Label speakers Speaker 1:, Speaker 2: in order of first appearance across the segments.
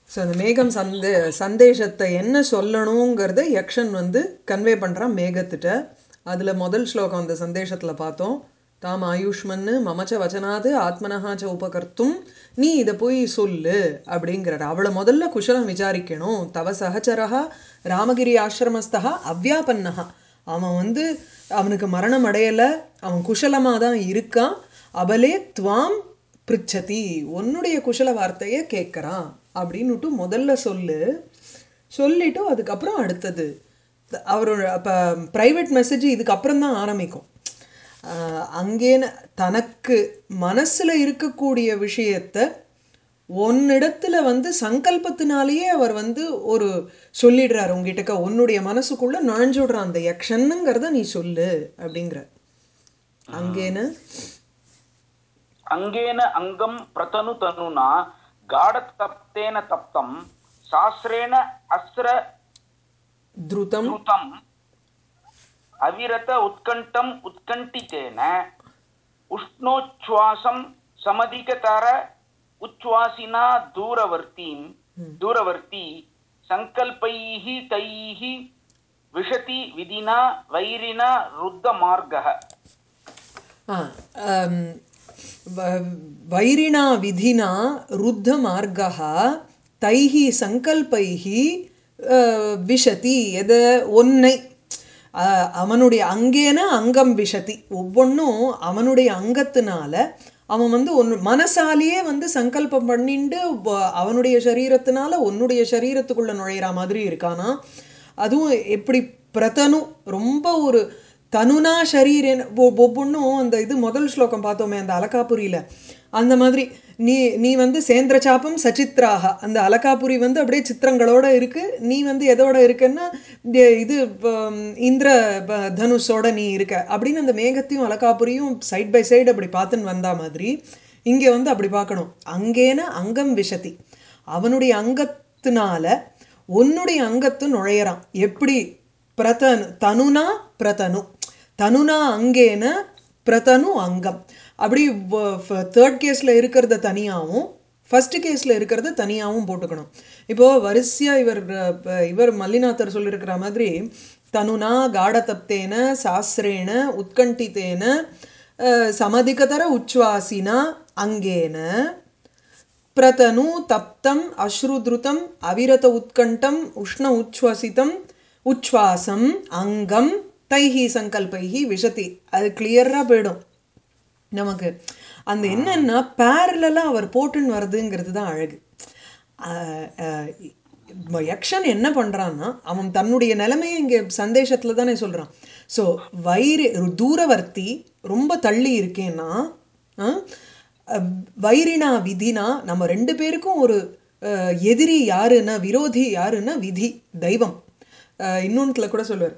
Speaker 1: So அந்த மேகம் சந்தே சந்தேஷத்தை என்ன சொல்லணுங்கிறத யக்ஷன் வந்து கன்வே பண்ணுறான் மேகத்திட்ட அதில் முதல் ஸ்லோகம் அந்த சந்தேஷத்தில் பார்த்தோம் தாம் ஆயுஷ்மன்னு மமச்ச வச்சனாது ஆத்மனஹாச்ச உபகர்த்தும் நீ இதை போய் சொல்லு அப்படிங்கிறார் அவளை முதல்ல குஷலம் விசாரிக்கணும் தவ சகச்சரகா ராமகிரி ஆசிரமஸ்தகா அவ்யாபன்னஹா அவன் வந்து அவனுக்கு மரணம் அடையலை அவன் குஷலமாக தான் இருக்கான் அவளே துவாம் பிரிச்சதி உன்னுடைய குஷல வார்த்தையை கேட்குறான் அப்படின்னுட்டு முதல்ல சொல்லு சொல்லிட்டு அதுக்கப்புறம் அடுத்தது அவரோட அப்போ ப்ரைவேட் மெசேஜ் இதுக்கப்புறம் தான் ஆரம்பிக்கும் அங்கேன்னு தனக்கு மனசில் இருக்கக்கூடிய விஷயத்தை ஒன்னிடத்துல வந்து சங்கல்பத்தினாலேயே அவர் வந்து ஒரு சொல்லிடுறாரு உங்ககிட்ட உன்னுடைய மனசுக்குள்ள நுழைஞ்சு விடுறான் அந்த யக்ஷனுங்கிறத நீ சொல்லு அப்படிங்கிற அங்கேன்னு
Speaker 2: அங்கேன அங்கம் பிரதனு தனுனா காடதப்தேன தப்தம் சாஸ்திரேண அஸ்ர
Speaker 1: திருதம்
Speaker 2: ஸ்ருதம் அவிரத உத்கண்டம் உத்கண்டித்தேன உஷ்ணோச்வாசம் சமதிகதர உச்வாசினா தூரவர்த்தீம் தூரவர்த்தி சங்கல்பைः தைः விஷதி விதினா வைரினா ருத்த மார்கः
Speaker 1: ஆ, ஆம், வ- வைரிணா விதினா ருத்த மார்கः தைஹி சங்கல்பைஹி அஹ், விஷதி எத ஒன்னை அஹ், அவனுடைய அங்கேன அங்கம் விஷதி ஒவ்வொன்றும் அவனுடைய அங்கத்தினால அவன் வந்து ஒன்று மனசாலேயே வந்து சங்கல்பம் பண்ணிண்டு வ- அவனுடைய சரீரத்தினால உன்னுடைய சரீரத்துக்குள்ள நுழையிற மாதிரி இருக்கானா அதுவும் எப்படி பிரதனு ரொம்ப ஒரு தனுனா ஷரீரன் ஒவ்வொன்றும் அந்த இது முதல் ஸ்லோகம் பார்த்தோமே அந்த அலகாபுரியில் அந்த மாதிரி நீ நீ வந்து சேந்திர சாப்பம் சச்சித்ராக அந்த அலகாபுரி வந்து அப்படியே சித்திரங்களோட இருக்கு நீ வந்து எதோட இருக்கன்னா இந்த இது ஹம், இந்திர ப- தனுஷோட நீ இருக்க அப்படின்னு அந்த மேகத்தையும் அலகாபுரியும் சைட் பை சைடு அப்படி பார்த்துன்னு வந்தா மாதிரி இங்கே வந்து அப்படி பார்க்கணும் அங்கேன அங்கம் விஷதி அவனுடைய அங்கத்தினால உன்னுடைய அங்கத்து நுழையறான் எப்படி பிரதனு தனுனா பிரதனு தனுனா அங்கேன பிரதனு அங்கம் அப்படி தேர்ட் கேஸில் இருக்கிறத தனியாகவும் ஃபர்ஸ்ட் கேஸில் இருக்கிறத தனியாகவும் போட்டுக்கணும் இப்போது வரிசையாக இவர் அஹ், ப- இவர் மல்லிநாதர் சொல்லியிருக்கிற மாதிரி தனுனா காடதப்தேன சாஸ்திரேன உத்கண்டித்தேன அஹ், சமதிகதர உச்வாசினா அங்கேன பிரதனு தப்தம் அஸ்ருத்ருதம் அவிரத உத்கண்டம் உஷ்ண உச்வாசிதம் உச்வாசம் அங்கம் தைஹி சங்கல்பைஹி விஷதி அது கிளியராக போயிடும் நமக்கு அந்த என்னன்னா பேரலாக அவர் போட்டுன்னு வருதுங்கிறது தான் அழகு ஆஹ் ஆஹ் இப்ப யக்ஷன் என்ன பண்ணுறான்னா அவன் தன்னுடைய நிலைமையை இங்கே சந்தேஷத்தில் தானே சொல்கிறான் ஸோ வைரி ஒரு தூரவர்த்தி ரொம்ப தள்ளி இருக்கேன்னா ஆஹ், அஹ், வைரினா விதினா நம்ம ரெண்டு பேருக்கும் ஒரு அஹ், எதிரி யாருன்னா விரோதி யாருன்னா விதி தெய்வம் இன்னொன்றுல கூட சொல்லுவார்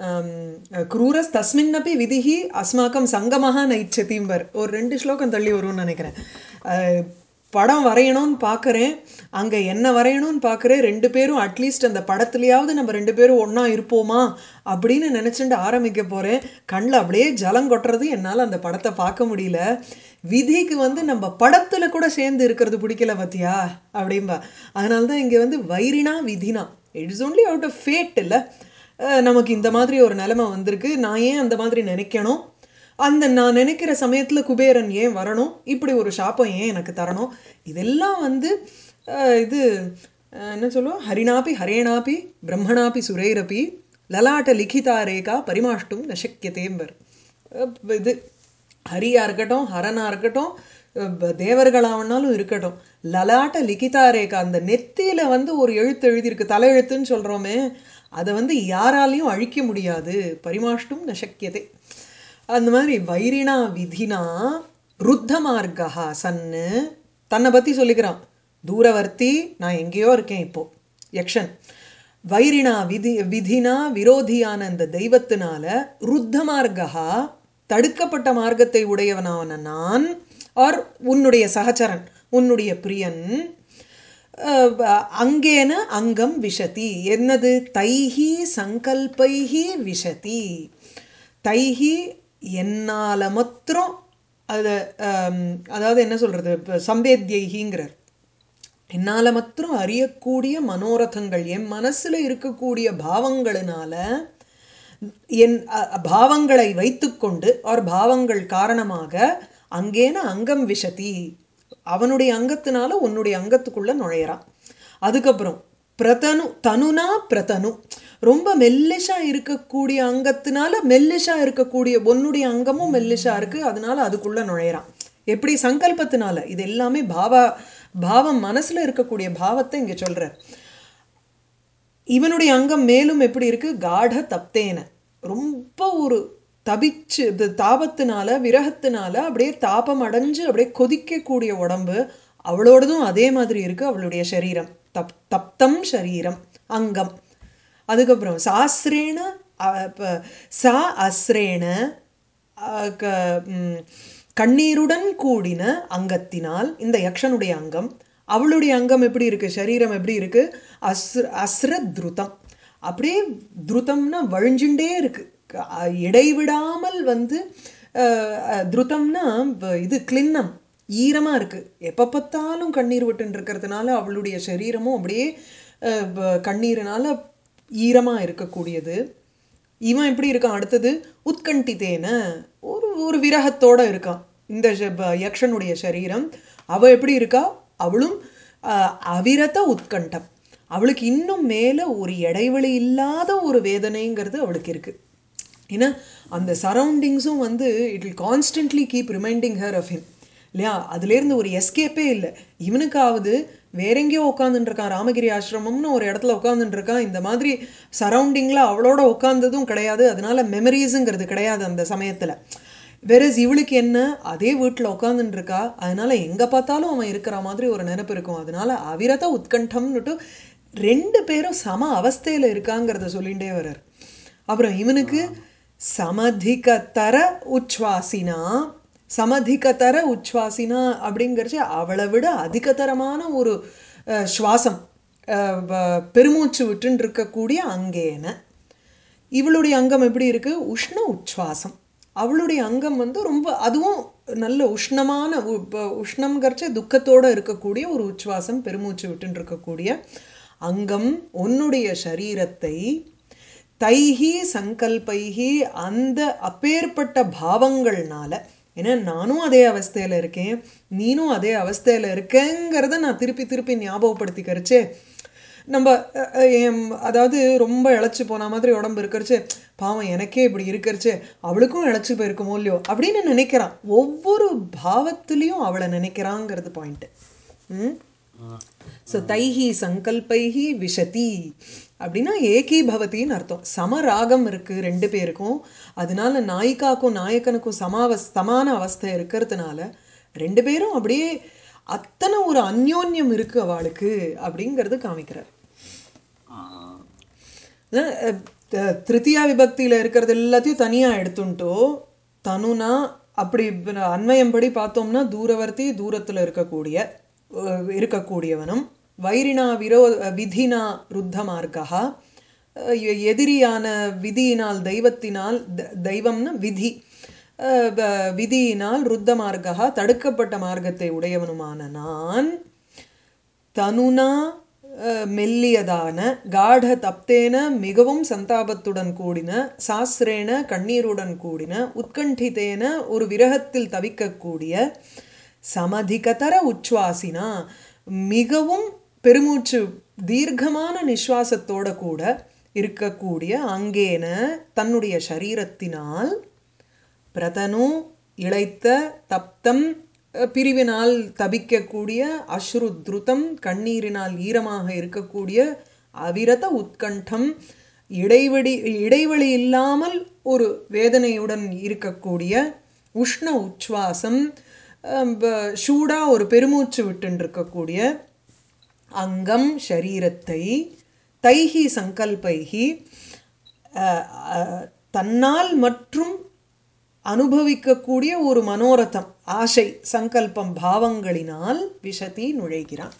Speaker 1: குரூரஸ் தஸ்மின்னப்பி விதிஹி அஸ்மாக்கம் சங்கமஹா நைச்சதிம்பர் ஒரு ரெண்டு ஸ்லோகம் தள்ளி வரும்னு நினைக்கிறேன் அஹ், படம் வரையணும்னு பார்க்குறேன் அங்கே என்ன வரையணும்னு பார்க்குறேன் ரெண்டு பேரும் அட்லீஸ்ட் அந்த படத்துலையாவது நம்ம ரெண்டு பேரும் ஒன்றா இருப்போமா அப்படின்னு நினச்சிட்டு ஆரம்பிக்க போகிறேன் கண்ணில் அப்படியே ஜலம் கொட்டுறது என்னால் அந்த படத்தை பார்க்க முடியல விதிக்கு வந்து நம்ம படத்தில் கூட சேர்ந்து இருக்கிறது பிடிக்கல பார்த்தியா அப்படிம்பா அதனால தான் இங்கே வந்து வைரினா விதினா it's only out of fate இல்லை நமக்கு இந்த மாதிரி ஒரு நிலைமை வந்திருக்கு நான் ஏன் அந்த மாதிரி நினைக்கணும் அந்த நான் நினைக்கிற சமயத்தில் குபேரன் ஏன் வரணும் இப்படி ஒரு சாபம் ஏன் எனக்கு தரணும் இதெல்லாம் வந்து அஹ், இது அஹ், என்ன சொல்லுவோம் ஹரிணாபி ஹரேணாபி பிரம்மணாபி சுரேரபி லலாட்ட லிகிதா ரேகா பரிமாஷ்டும் நசக்கியதேம்பர் அஹ், இது ஹரியா இருக்கட்டும் ஹரனா இருக்கட்டும் அஹ் தேவர்களாவனாலும் இருக்கட்டும் லலாட்ட லிகிதா ரேகா அந்த நெத்தியில வந்து ஒரு எழுத்து எழுதியிருக்கு தலையெழுத்துன்னு சொல்றோமே அதை வந்து யாராலையும் அழிக்க முடியாது பரிமாஷ்டும் நசக்கியதே அந்த மாதிரி வைரினா விதினா ருத்த மார்கா சன்னு தன்னை பற்றி சொல்லிக்கிறான் தூரவர்த்தி நான் எங்கேயோ இருக்கேன் இப்போ யக்ஷன் வைரினா விதி விதினா விரோதியான அந்த தெய்வத்தினால ருத்த மார்கா தடுக்கப்பட்ட மார்க்கத்தை உடையவனான நான் ஆர் உன்னுடைய சகச்சரன் உன்னுடைய பிரியன் அஹ், அங்கேன அங்கம் விஷதி என்னது தைஹி சங்கல்பைஹி விஷதி தைஹி என்னால் மாத்திரம் அதை அதாவது என்ன சொல்கிறது இப்போ சம்பேத்யைகிங்கிறார் என்னால் மாத்திரம் அறியக்கூடிய மனோரதங்கள் என் மனசில் இருக்கக்கூடிய பாவங்களினால என் அ- பாவங்களை வைத்துக்கொண்டு ஆர் பாவங்கள் காரணமாக அங்கேன அங்கம் விஷதி அவனுடைய அங்கத்தினால உன்னுடைய அங்கத்துக்குள்ள நுழையிறான் அதுக்கப்புறம் பிரதனு தனுனா பிரதனு ரொம்ப மெல்லிஷா இருக்கக்கூடிய அங்கத்தினால மெல்லிஷா இருக்கக்கூடிய உன்னுடைய அங்கமும் மெல்லிஷா இருக்கு அதனால அதுக்குள்ள நுழையிறான் எப்படி சங்கல்பத்தினால இது எல்லாமே பாவா பாவம் மனசுல இருக்கக்கூடிய பாவத்தை இங்க சொல்றார் இவனுடைய அங்கம் மேலும் எப்படி இருக்கு காட தப்தேன ரொம்ப ஒரு தபிச்சு இது தாபத்தினால விரகத்தினால அப்படியே தாபம் அடைஞ்சு அப்படியே கொதிக்கக்கூடிய உடம்பு அவளோடதும் அதே மாதிரி இருக்கு அவளுடைய சரீரம் தப் தப்தம் சரீரம் அங்கம் அதுக்கப்புறம் சாஸ்திரேன அ- ப- சா அஸ்ரேன அ, க- ம், கண்ணீருடன் கூடின அங்கத்தினால் இந்த யக்ஷனுடைய அங்கம் அவளுடைய அங்கம் எப்படி இருக்கு சரீரம் எப்படி இருக்கு அஸ்ர அஸ்ர துருதம் அப்படியே துருதம்னா வழிஞ்சுட்டே இருக்கு க- அ, இடைவிடாமல் வந்து அஹ், அஹ், துருதம்னா வ- இது கிளின்னம் ஈரமா இருக்கு எப்ப பார்த்தாலும் கண்ணீர் விட்டுன்னு இருக்கிறதுனால அவளுடைய சரீரமும் அப்படியே அஹ், வ- கண்ணீரினால ஈரமா இருக்கக்கூடியது இவன் எப்படி இருக்கான் அடுத்தது உத்கண்டித்தேன ஒரு ஒரு விரகத்தோட இருக்கான் இந்த ஷ- ப- யக்ஷனுடைய சரீரம் அவ எப்படி இருக்கா அவளும் ஆஹ், அவிரத உத்கண்டம் அவளுக்கு இன்னும் மேல ஒரு இடைவெளி இல்லாத ஒரு வேதனைங்கிறது அவளுக்கு இருக்கு ஏன்னா அந்த சரௌண்டிங்ஸும் வந்து it will constantly keep reminding her of him இல்லையா அதுலேருந்து ஒரு எஸ்கேப்பே இல்லை இவனுக்காவது வேற எங்கேயோ உட்காந்துட்டு இருக்கான் ராமகிரி ஆசிரமம்னு ஒரு இடத்துல உட்காந்துட்டு இருக்கான் இந்த மாதிரி சரௌண்டிங்கில் அவளோட உட்காந்ததும் கிடையாது அதனால மெமரிஸுங்கிறது கிடையாது அந்த சமயத்தில் வெரஸ் இவளுக்கு என்ன அதே வீட்டில் உட்காந்துட்டு இருக்கா அதனால எங்கே பார்த்தாலும் அவன் இருக்கிற மாதிரி ஒரு நினைப்பு இருக்கும் அதனால அவிரத உத்கண்டம்னுட்டு ரெண்டு பேரும் சம அவஸ்தையில் இருக்காங்கிறத சொல்லிகிட்டே வர்றார் அப்புறம் இவனுக்கு சமதிகதர உச்வாசினா சமதிகதர உச்வாசினா அப்படிங்கிறச்சு அவளை விட அதிகதரமான ஒரு அஹ், சுவாசம் அஹ், வ- பெருமூச்சு விட்டுன்னு இருக்கக்கூடிய அங்கேன இவளுடைய அங்கம் எப்படி இருக்கு உஷ்ண உச்வாசம் அவளுடைய அங்கம் வந்து ரொம்ப அதுவும் நல்ல உஷ்ணமான உ- ப- உஷ்ணம்ங்கிறச்ச துக்கத்தோட இருக்கக்கூடிய ஒரு உச்வாசம் பெருமூச்சு விட்டுன்னு இருக்கக்கூடிய அங்கம் உன்னுடைய சரீரத்தை தைஹி சங்கல்பைஹி அந்த அப்பேற்பட்ட பாவங்கள்னால ஏன்னா நானும் அதே அவஸ்தையில் இருக்கேன் நீனும் அதே அவஸ்தையில் இருக்கேங்கிறத நான் திருப்பி திருப்பி ஞாபகப்படுத்திக்கிறச்சே நம்ம அஹ், அஹ், எம், அதாவது ரொம்ப இழைச்சி போன மாதிரி உடம்பு இருக்கிறச்சு பாவம் எனக்கே இப்படி இருக்கிறச்சு அவளுக்கும் இழைச்சி போயிருக்குமோ இல்லையோ அப்படின்னு நினைக்கிறான் ஒவ்வொரு பாவத்திலையும் அவளை நினைக்கிறாங்கிறது பாயிண்ட்டு ம் ஸோ தைஹி சங்கல்பைஹி விஷதி அப்படின்னா ஏகி பவதின்னு அர்த்தம் சம ராகம் இருக்கு ரெண்டு பேருக்கும் அதனால நாயிகாக்கும் நாயக்கனுக்கும் சமாவஸ் சமான அவஸ்தை இருக்கிறதுனால ரெண்டு பேரும் அப்படியே அத்தனை ஒரு அந்யோன்யம் இருக்கு அவளுக்கு அப்படிங்கிறது காமிக்கிறார் அஹ் அஹ் திருத்தியா விபக்தியில் இருக்கிறது எல்லாத்தையும் தனியாக எடுத்துட்டோ தனுனா அப்படி இப்ப அன்வயம்படி பார்த்தோம்னா தூரவர்த்தி தூரத்தில் இருக்கக்கூடிய அஹ் இருக்கக்கூடியவனும் வைரினா விரோ விதினா ருத்த மார்க்கா எதிரியான விதியினால் தெய்வத்தினால் த- தெய்வம்னா விதி அஹ் வ- விதியினால் ருத்த மார்க்கா தடுக்கப்பட்ட மார்க்கத்தை உடையவனுமான நான் தனுனா அஹ், மெல்லியதான காட தப்தேன மிகவும் சந்தாபத்துடன் கூடின சாஸ்திரேன கண்ணீருடன் கூடின உத்கண்டித்தேன ஒரு விரகத்தில் தவிக்கக்கூடிய சமதிகதர உச்வாசினா மிகவும் பெருமூச்சு தீர்க்கமான நிஸ்வாசத்தோட கூட இருக்கக்கூடிய அங்கேன தன்னுடைய சரீரத்தினால் பிரதனு இளைத்த தப்தம் அஹ், பிரிவினால் தபிக்கக்கூடிய அஸ்ரு துருதம் கண்ணீரினால் ஈரமாக இருக்கக்கூடிய அவிரத உத்கண்டம் இடைவெளி இடைவெளி இல்லாமல் ஒரு வேதனையுடன் இருக்கக்கூடிய உஷ்ண உச்வாசம் அஹ், ப- சூடா ஒரு பெருமூச்சு விட்டுன்னு இருக்கக்கூடிய அங்கம் ஷரீரத்தை தைஹி சங்கல்பைஹி அஹ், அஹ், தன்னால் மற்றும் அனுபவிக்கக்கூடிய ஒரு மனோரதம் ஆசை சங்கல்பம் பாவங்களினால் விஷதி நுழைகிறான்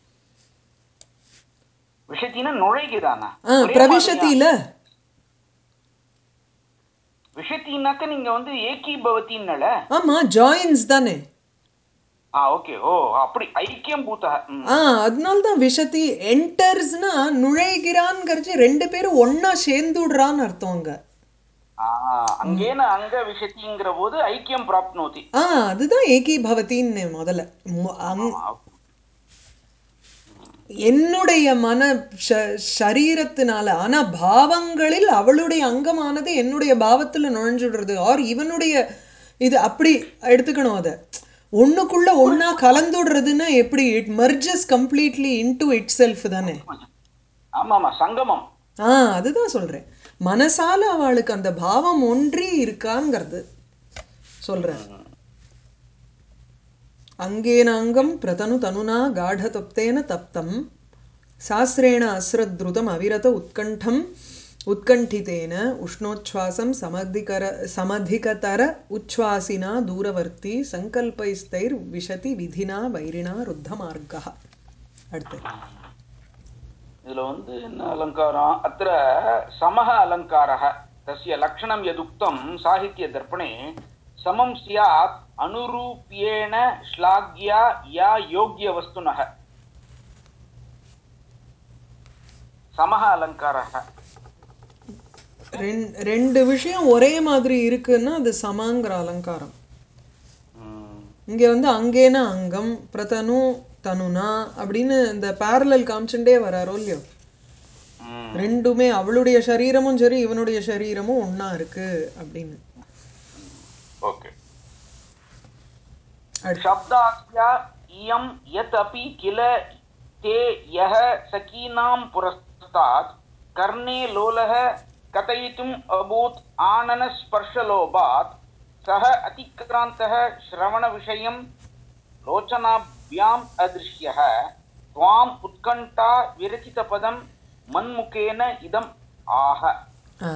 Speaker 2: விஷத்தினா நுழைகிறானா
Speaker 1: ஆ
Speaker 2: ஒரே
Speaker 1: பிரவிஷத்தில
Speaker 2: விஷத்தினாக்க நீங்க வந்து ஏகி பவத்தின்னல
Speaker 1: ஆமா ஜாயின்ஸ் தானே
Speaker 2: ஆ ஓகே ஓ அப்படி ஐக்கியம் பூத்தக ம்.
Speaker 1: ஆ அதனால தான் விஷதி என்டர்ஸ்னா நுழைகிறான்ங்கிறச்சு ரெண்டு பேரும் ஒண்ணா சேர்ந்துடுறான்னு அர்த்தம் அங்க
Speaker 2: ஆ அங்கேன அங்க விஷதிங்கிற போது ஐக்கியம் பிராப்னோதி
Speaker 1: ஆ அதுதான் ஏகி பவதின்னு முதல்ல மு- அங்-
Speaker 2: ஆ,
Speaker 1: என்னுடைய மன ஷ- சரீரத்தினால ஆனா பாவங்களில் அவளுடைய அங்கமானது என்னுடைய பாவத்துல நுழைஞ்சுடுறது ஆர் இவனுடைய இது அப்படி எடுத்துக்கணும் அதை ஒண்ணுக்குள்ள ஒண்ணா கலந்துடுறதுன்னா எப்படி it merges completely into itself தானே
Speaker 2: ஆமா ஆமா சங்கமம்
Speaker 1: ஆ அதுதான் சொல்றேன் மனசால அவளுக்கு அந்த பாவம் ஒன்றி இருக்காங்கிறது சொல்றேன் அங்கேன அங்கம் பிரதனு தனுனா காಢதப்தேன தப்தம் சாஸ்திரேண அஸ்ரத்ருதம் அவிரத உத்கண்டம் உத்கண்டிதேன உஷ்ணோச்வாசம் சமதிகர சமதிகதர உச்வாசினா தூரவர்த்தி சங்கல்பைஸ்தைர் விஷதி விதினா வைரிணா ருத்தமார்கா அடுத்து
Speaker 2: இதுல வந்து என்ன அலங்காரம் அத்திர சமஹ அலங்காரः தஸ்ய லக்ஷணம் யதுக்தம் சாகித்ய தர்ப்பணே சமம் ஸ்யாத் அனுரூப்யேன ஸ்லாக்யா யா யோக்ய வஸ்துனः சமஹ அலங்காரः
Speaker 1: ரெண் ரெண்டு விஷயம் ஒரே மாதிரி இருக்குன்னா அது சமாங்கிற அலங்காரம்
Speaker 2: ம்,
Speaker 1: இங்க வந்து அங்கேன அங்கம் பிரதனு தனுனா அப்படின்னு இந்த பேரலல் காமிச்சுட்டே வராரோ இல்லையோ
Speaker 2: ம்.
Speaker 1: ரெண்டுமே அவளுடைய சரீரமும் சரி இவனுடைய சரீரமும் ஒண்ணா இருக்கு அப்படின்னு
Speaker 2: ओके
Speaker 1: அடுத்து.
Speaker 2: शब्दाख्या इयं यत् अपि किल ते यः सखीनां पुरस्तात् कर्णे लोलः कथयितुम् अभूत् आननस्पर्शलोभात् सः अतिक्रान्तः श्रवणविषयं लोचनाभ्याम् अदृश्यः त्वाम् उत्कण्ठा विरचितपदं मन्मुखेन इदम् आह
Speaker 1: ஆ.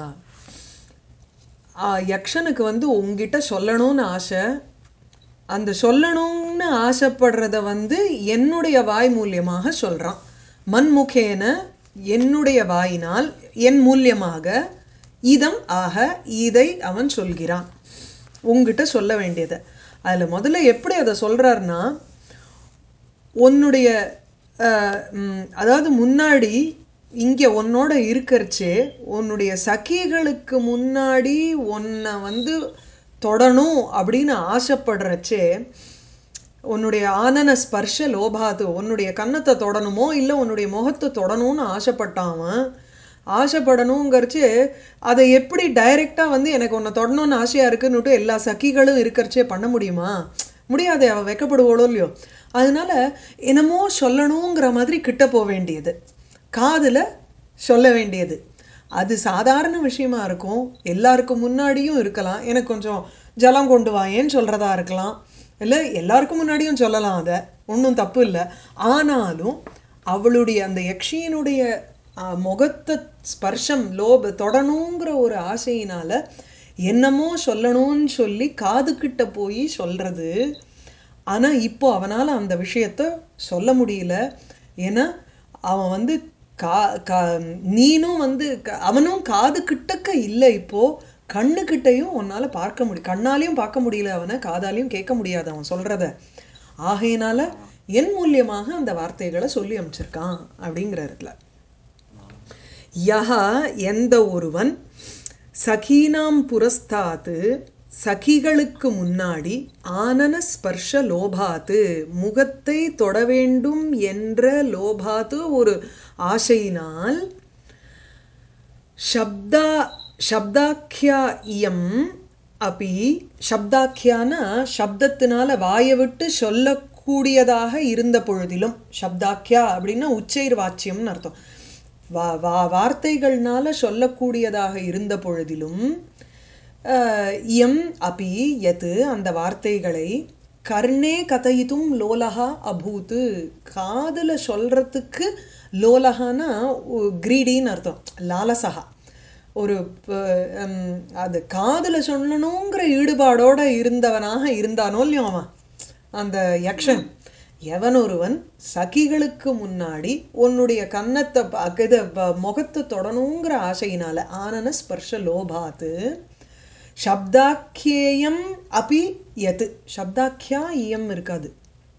Speaker 1: ஆ, யக்ஷனுக்கு வந்து உங்ககிட்ட சொல்லணும்னு ஆசை அந்த சொல்லணும்னு ஆசைப்படுறத வந்து என்னுடைய வாய் மூலியமாக சொல்றான் மண்முகேன என்னுடைய வாயினால் என் மூலியமாக இதம் ஆக இதை அவன் சொல்கிறான் உங்ககிட்ட சொல்ல வேண்டியதை அதில் முதல்ல எப்படி அதை சொல்றாருன்னா உன்னுடைய அஹ், ம், அதாவது முன்னாடி இங்கே உன்னோட இருக்கறச்சே உன்னுடைய சகிகளுக்கு முன்னாடி உன்னை வந்து தொடணும் அப்படின்னு ஆசைப்படுறச்சே உன்னுடைய ஆனன ஸ்பர்ஷ லோபாது உன்னுடைய கன்னத்தை தொடணுமோ இல்லை உன்னுடைய முகத்தை தொடணும்னு ஆசைப்பட்டாவன் ஆசைப்படணுங்கிறச்சு அதை எப்படி டைரெக்டாக வந்து எனக்கு உன்னை தொடணும்னு ஆசையாக இருக்குன்னுட்டு எல்லா சகிகளும் இருக்கிறச்சே பண்ண முடியுமா முடியாது அவள் வெக்கப்படுவோளோ இல்லையோ அதனால என்னமோ சொல்லணுங்கிற மாதிரி கிட்ட போக வேண்டியது காதில் சொல்ல வேண்டியது அது சாதாரண விஷயமா இருக்கும் எல்லாருக்கும் முன்னாடியும் இருக்கலாம் எனக்கு கொஞ்சம் ஜலம் கொண்டு வாயேன்னு சொல்கிறதா இருக்கலாம் இல்லை எல்லாருக்கும் முன்னாடியும் சொல்லலாம் அதை ஒன்றும் தப்பு இல்லை ஆனாலும் அவளுடைய அந்த யக்ஷியினுடைய ஆ, முகத்தை ஸ்பர்ஷம் லோப தொடணுங்கிற ஒரு ஆசையினால என்னமோ சொல்லணும்னு சொல்லி காதுகிட்ட போய் சொல்றது ஆனா இப்போ அவனால அந்த விஷயத்த சொல்ல முடியல ஏன்னா அவன் வந்து கா கா நீனும் வந்து க- அவனும் காது கிட்டக்க இல்லை இப்போ கண்ணுக்கிட்டையும் உன்னால பார்க்க முடியும் கண்ணாலையும் பார்க்க முடியல அவனை காதாலையும் கேட்க முடியாது அவன் சொல்றத ஆகையினால என் மூலியமாக அந்த வார்த்தைகளை சொல்லி அமைச்சிருக்கான் அப்படிங்கிற இடத்துல யஹா எந்த ஒருவன் சகீனாம் புரஸ்தாத்து சகிகளுக்கு முன்னாடி ஆனன ஸ்பர்ஷ லோபாத்து முகத்தை தொட வேண்டும் என்ற லோபாத்து ஒரு ஆசையினால் சப்தா சப்தாக்கியா இயம் அப்பி சப்தாக்கியானா சப்தத்தினால வாயை விட்டு சொல்லக்கூடியதாக இருந்த பொழுதிலும் சப்தாக்கியா அப்படின்னா உச்சைர் வாச்சியம்னு அர்த்தம் வா வா வார்த்தைகள்னால சொல்லக்கூடியதாக இருந்த பொழுதிலும் அஹ், இயம் அபி யத் அந்த வார்த்தைகளை கர்ணே கதையித்தும் லோலகா அபூத்து காதுல சொல்றதுக்கு லோலகானா கிரீடின்னு அர்த்தம் லாலசகா ஒரு ப- ஹம், அது காதுல சொல்லணுங்கிற ஈடுபாடோட இருந்தவனாக இருந்தானோ இல்லையோ அவன் அந்த யக்ஷன் எவன் ஒருவன் சகிகளுக்கு முன்னாடி உன்னுடைய கன்னத்தை ப- இத ப- முகத்தை தொடணுங்கிற ஆசையினால ஆனன ஸ்பர்ஷ லோபாத்து சப்தாக்கியேயம் அபி யத் சப்தாக்கியா இயம் இருக்காது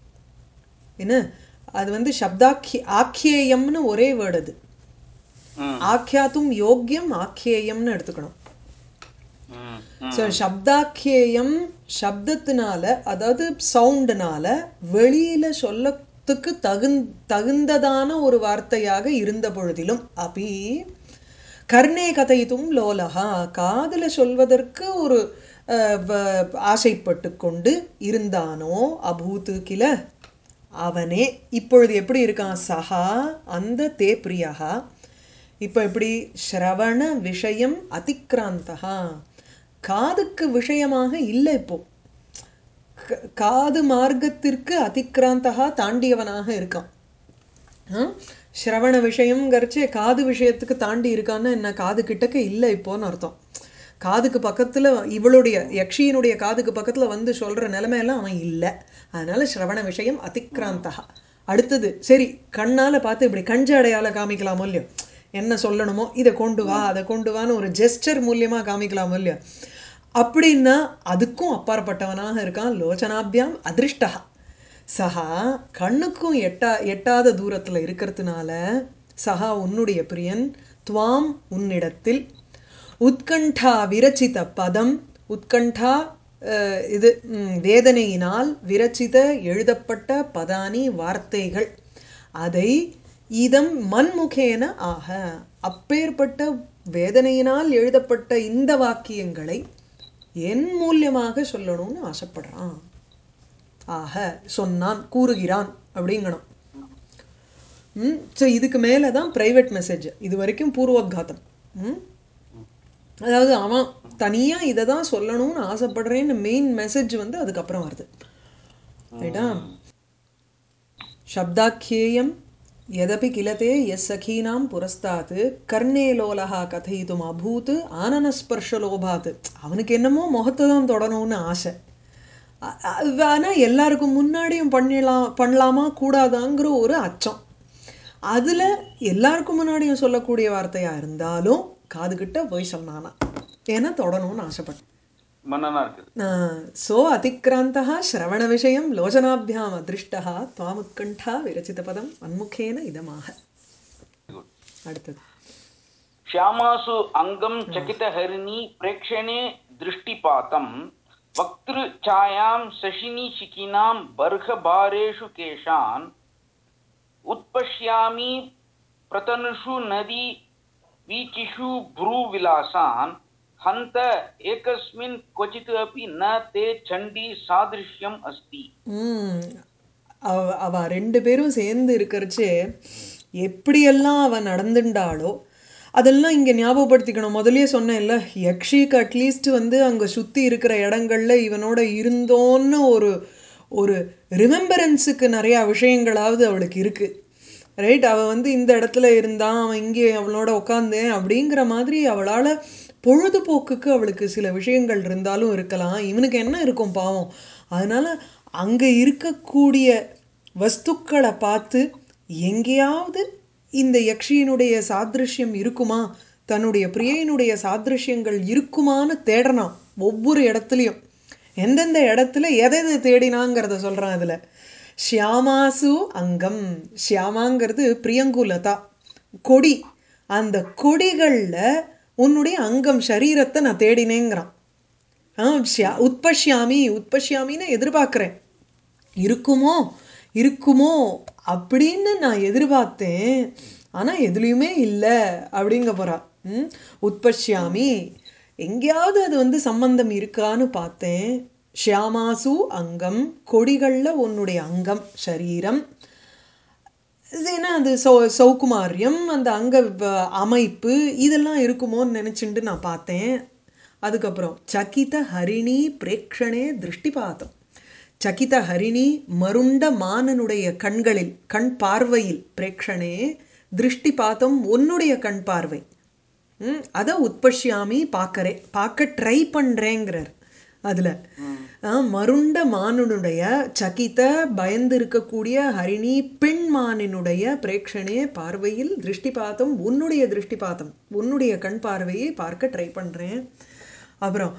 Speaker 1: என்ன அது வந்து சப்தாக்கி ஆக்கியேயம்னு ஒரே வேர்டு அது
Speaker 2: ம்
Speaker 1: ஆக்கியாத்தும் யோக்கியம் ஆக்கியேயம்னு எடுத்துக்கணும்
Speaker 2: ம் ம்
Speaker 1: ஸோ சப்தாக்கியேயம் சப்தத்தினால அதாவது சவுண்டுனால வெளியில சொல்லத்துக்கு தகுந் தகுந்ததான ஒரு வார்த்தையாக இருந்த பொழுதிலும் அபி கர்ணே கதைத்தும் லோலகா காதுல சொல்வதற்கு ஒரு அஹ், வ- ஆசைப்பட்டு கொண்டு இருந்தானோ அபூத்து கில அவனே இப்பொழுது எப்படி இருக்கான் சஹா அந்த தே பிரியகா இப்போ எப்படி ஸ்ரவண விஷயம் அதிக்ராந்தகா காதுக்கு விஷயமாக இல்லை இப்போ க- காது மார்க்கத்திற்கு அதிக்ராந்தகா தாண்டியவனாக இருக்கான் ஆ? ஸ்ரவண விஷயம்ங்கிறச்சே காது விஷயத்துக்கு தாண்டி இருக்கான்னா என்ன காது கிட்டக்க இல்லை இப்போன்னு அர்த்தம் காதுக்கு பக்கத்தில் இவளுடைய யக்ஷியினுடைய காதுக்கு பக்கத்தில் வந்து சொல்கிற நிலைமையெல்லாம் அவன் இல்லை அதனால ஸ்ரவண விஷயம் அதிக்ராந்தகா அடுத்தது சரி கண்ணால் பார்த்து இப்படி கஞ்சடையால் காமிக்கலாமோ இல்லையோ என்ன சொல்லணுமோ இதை கொண்டு வா அதை கொண்டு வான்னு ஒரு ஜெஸ்டர் மூலியமாக காமிக்கலாமோ இல்லையோ அப்படின்னா அதுக்கும் அப்பாற்பட்டவனாக இருக்கான் லோச்சனாபியாம் அதிருஷ்டா சஹா கண்ணுக்கும் எட்டா எட்டாத தூரத்தில் இருக்கிறதுனால சஹா உன்னுடைய பிரியன் துவாம் உன்னிடத்தில் உத்கண்டா விரச்சித பதம் உத்கண்டா அஹ், இது ம், வேதனையினால் விரச்சித எழுதப்பட்ட பதானி வார்த்தைகள் அதை இதம் மண்முகேன ஆக அப்பேற்பட்ட வேதனையினால் எழுதப்பட்ட இந்த வாக்கியங்களை என் மூலியமாக சொல்லணும்னு ஆசைப்படுறான் ஆக சொன்னான் கூறுகிறான் அப்படிங்கணும் ம் ஸோ இதுக்கு மேலே தான் ப்ரைவேட் மெசேஜ் இது வரைக்கும் பூர்வோத்காத்தம் ம் அதாவது அவன் தனியாக இதை தான் சொல்லணும்னு ஆசைப்படுறேன்னு மெயின் மெசேஜ் வந்து அதுக்கப்புறம் வருது ரைட்டா शब्दाख्येयं यदपि किलते यस्सखीनां पुरस्तात् கர்ணே லோலஹா கதையித்தும் அபூத் ஆனனஸ்பர்ஷலோபாத் அவனுக்கு என்னமோ முகத்தை தான் தொடணும்னு ஆசை அ- அது ஆனால் எல்லாருக்கும் முன்னாடியும் பண்ணிடலாம் பண்ணலாமா கூடாதாங்கிற ஒரு அச்சம் அதில் எல்லாருக்கும் முன்னாடியும் சொல்லக்கூடிய வார்த்தையாக இருந்தாலும் காதுகிட்ட போய் சொன்னானா ஏன்னா தொடணும்னு ஆசைப்பட்டேன்
Speaker 2: மன்னனா இருக்குது
Speaker 1: सो अतिक्रान्तः श्रवणविषयं लोचनाभ्याम् अदृष्टः त्वामुत्कण्ठा विरचितपदम् अन्मुखेन इदमाह அடுத்தது
Speaker 2: శ్యామాసు అంగం చకితహరిణి ప్రేక్షణే దృష్టిపాతం వక్తృ ఛాయాం శశిని శిఖినాం బర్హభారేషు కేశాన్ ఉత్పశ్యామి ప్రతనుషు నది వీచిషు భ్రూవిలాసాన్ హంత ఏకస్మిన్ క్వచిత్ అపి న తే చండీ సాదృశ్యం అస్తి
Speaker 1: ம் அவ அவ ரெண்டு பேரும் சேர்ந்து இருக்கிறச்சே எப்படியெல்லாம் அவ நடந்துண்டாளோ அதெல்லாம் இங்கே ஞாபகப்படுத்திக்கணும் முதல்லயே சொன்னேன்ல யக்ஷிக்கு அட்லீஸ்ட் வந்து அங்கே சுற்றி இருக்கிற இடங்கள்ல இவனோட இருந்தோன்னு ஒரு ஒரு ரிமெம்பரன்ஸுக்கு நிறையா விஷயங்களாவது அவளுக்கு இருக்குது ரைட் அவள் வந்து இந்த இடத்துல இருந்தான் அவன் இங்கே அவளோட உட்காந்தேன் அப்படிங்கிற மாதிரி அவளால் பொழுதுபோக்குக்கு அவளுக்கு சில விஷயங்கள் இருந்தாலும் இருக்கலாம் இவனுக்கு என்ன இருக்கும் பாவம் அதனால அங்கே இருக்கக்கூடிய வஸ்துக்களை பார்த்து எங்கேயாவது இந்த யக்ஷியினுடைய சாதிருஷ்யம் இருக்குமா தன்னுடைய பிரியனுடைய சாதிருஷ்யங்கள் இருக்குமான்னு தேடனான் ஒவ்வொரு இடத்துலையும் எந்தெந்த இடத்துல எதை எதை தேடினாங்கிறத சொல்கிறான் அதில் ஷியாமாசு அங்கம் ஷியாமாங்கிறது பிரியங்குலதா கொடி அந்த கொடிகளில் உன்னுடைய அங்கம் சரீரத்தை நான் தேடினேங்கிறான் ஆ ஷியா உட்பஷ்யாமி உட்பஷ்யாமின்னு எதிர்பார்க்குறேன் இருக்குமோ இருக்குமோ அப்படின்னு நான் எதிர்பார்த்தேன் ஆனால் எதுலேயுமே இல்லை அப்படிங்க போகிறா ம் உட்பஷ்யாமி எங்கேயாவது அது வந்து சம்பந்தம் இருக்கான்னு பார்த்தேன் ஷியாமாசு அங்கம் கொடிகளில் உன்னுடைய அங்கம் சரீரம் இது என்ன அது சௌ சௌகுமாரியம் அந்த அங்க வ- அமைப்பு இதெல்லாம் இருக்குமோன்னு நினச்சிட்டு நான் பார்த்தேன் அதுக்கப்புறம் சகித ஹரிணி பிரேக்ஷணே திருஷ்டிபாதம் சகித ஹரிணி மருண்ட மானனுடைய கண்களில் கண் பார்வையில் பிரேக்ஷணே திருஷ்டிபாதம் உன்னுடைய கண் பார்வை ம் அதை உட்பஷ்யாமி பார்க்கறேன் பார்க்க ட்ரை பண்ணுறேங்கிறார் அதில் மருண்ட மானுனுடைய சகித பயந்து இருக்கக்கூடிய ஹரிணி பெண் மானினுடைய பிரேக்ஷனே பார்வையில் திருஷ்டிபாதம் உன்னுடைய திருஷ்டிபாதம் உன்னுடைய கண் பார்வையை பார்க்க ட்ரை பண்ணுறேன் அப்புறம்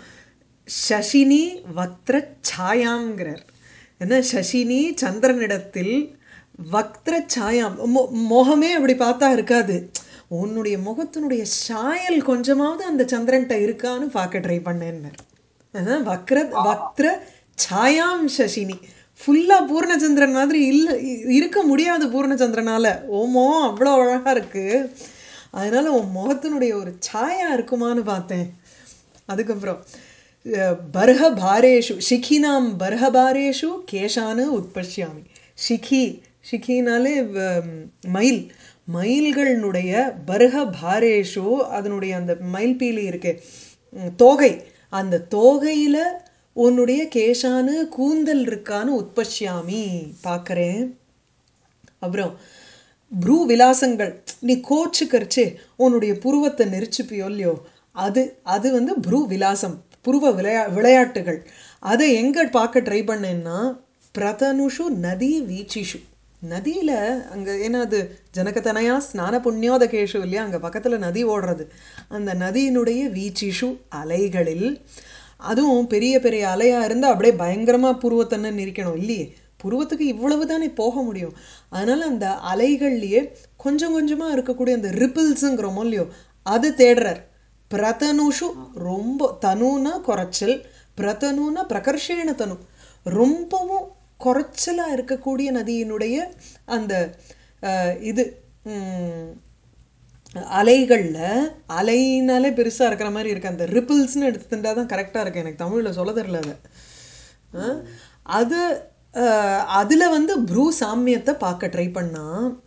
Speaker 1: சசினி வக்ர சாயாங்கிறார் என்ன சசினி சந்திரனிடத்தில் வக்திர சாயாம் மொ முகமே அப்படி பார்த்தா இருக்காது உன்னுடைய முகத்தினுடைய சாயல் கொஞ்சமாவது அந்த சந்திரன்ட்ட இருக்கான்னு பார்க்க ட்ரை பண்ணேன்னு அதான் வக்ர வக்திர சாயாம் சசினி ஃபுல்லாக பூர்ணச்சந்திரன் மாதிரி இல்லை இருக்க முடியாது பூர்ணச்சந்திரனால ஓமோ அவ்வளோ அழகாக இருக்குது அதனால உன் முகத்தினுடைய ஒரு சாயா இருக்குமான்னு பார்த்தேன் அதுக்கப்புறம் அஹ், பர்ஹ பாரேஷு ஷிகினாம் பர்ஹ பாரேஷு கேஷானு உட்பஷ்யாமி ஷிகி ஷிகினாலே வ- மயில் மயில்களினுடைய பர்ஹ பாரேஷு அதனுடைய அந்த மயில் பீலி இருக்கு ம், தோகை அந்த தோகையில உன்னுடைய கேஷானு கூந்தல் இருக்கான்னு உட்பஷ்யாமி பார்க்கறேன் அப்புறம் ப்ரூ விலாசங்கள் நீ கோச்சுக்கரிச்சு உன்னுடைய புருவத்தை நெரிச்சுப்பியோ இல்லையோ அது அது வந்து ப்ரூ விலாசம் புருவ விளையா விளையாட்டுகள் அதை எங்கே பார்க்க ட்ரை பண்ணேன்னா பிரதனுஷு நதி வீச்சிஷு நதியில் அங்கே ஏன்னா அது ஜனகதனையா ஸ்நான புண்ணியோதகேஷு இல்லையா அங்கே பக்கத்தில் நதி ஓடுறது அந்த நதியினுடைய வீச்சிஷு அலைகளில் அதுவும் பெரிய பெரிய அலையாக இருந்தால் அப்படியே பயங்கரமாக புருவத்தன்னு நிற்கணும் இல்லையே புருவத்துக்கு இவ்வளவு தானே போக முடியும் அதனால் அந்த அலைகள்லேயே கொஞ்சம் கொஞ்சமாக இருக்கக்கூடிய அந்த ரிப்பிள்ஸுங்கிறோமோ இல்லையோ அது தேடுறார் பிரதனுஷு ரொம்ப தனுனா குறைச்சல் பிரதனுனா பிரகர்ஷேன தனு ரொம்பவும் குறைச்சலாக இருக்கக்கூடிய நதியினுடைய அந்த அஹ், இது ம், அலைகளில் அலைனாலே பெருசாக இருக்கிற மாதிரி இருக்கு அந்த ரிப்பிள்ஸ்னு எடுத்துட்டா தான் கரெக்டாக இருக்கு எனக்கு தமிழில் சொல்ல தெரியல அதை அஹ், அது அதில் வந்து ப்ரூ சாமியத்தை பார்க்க ட்ரை பண்ணா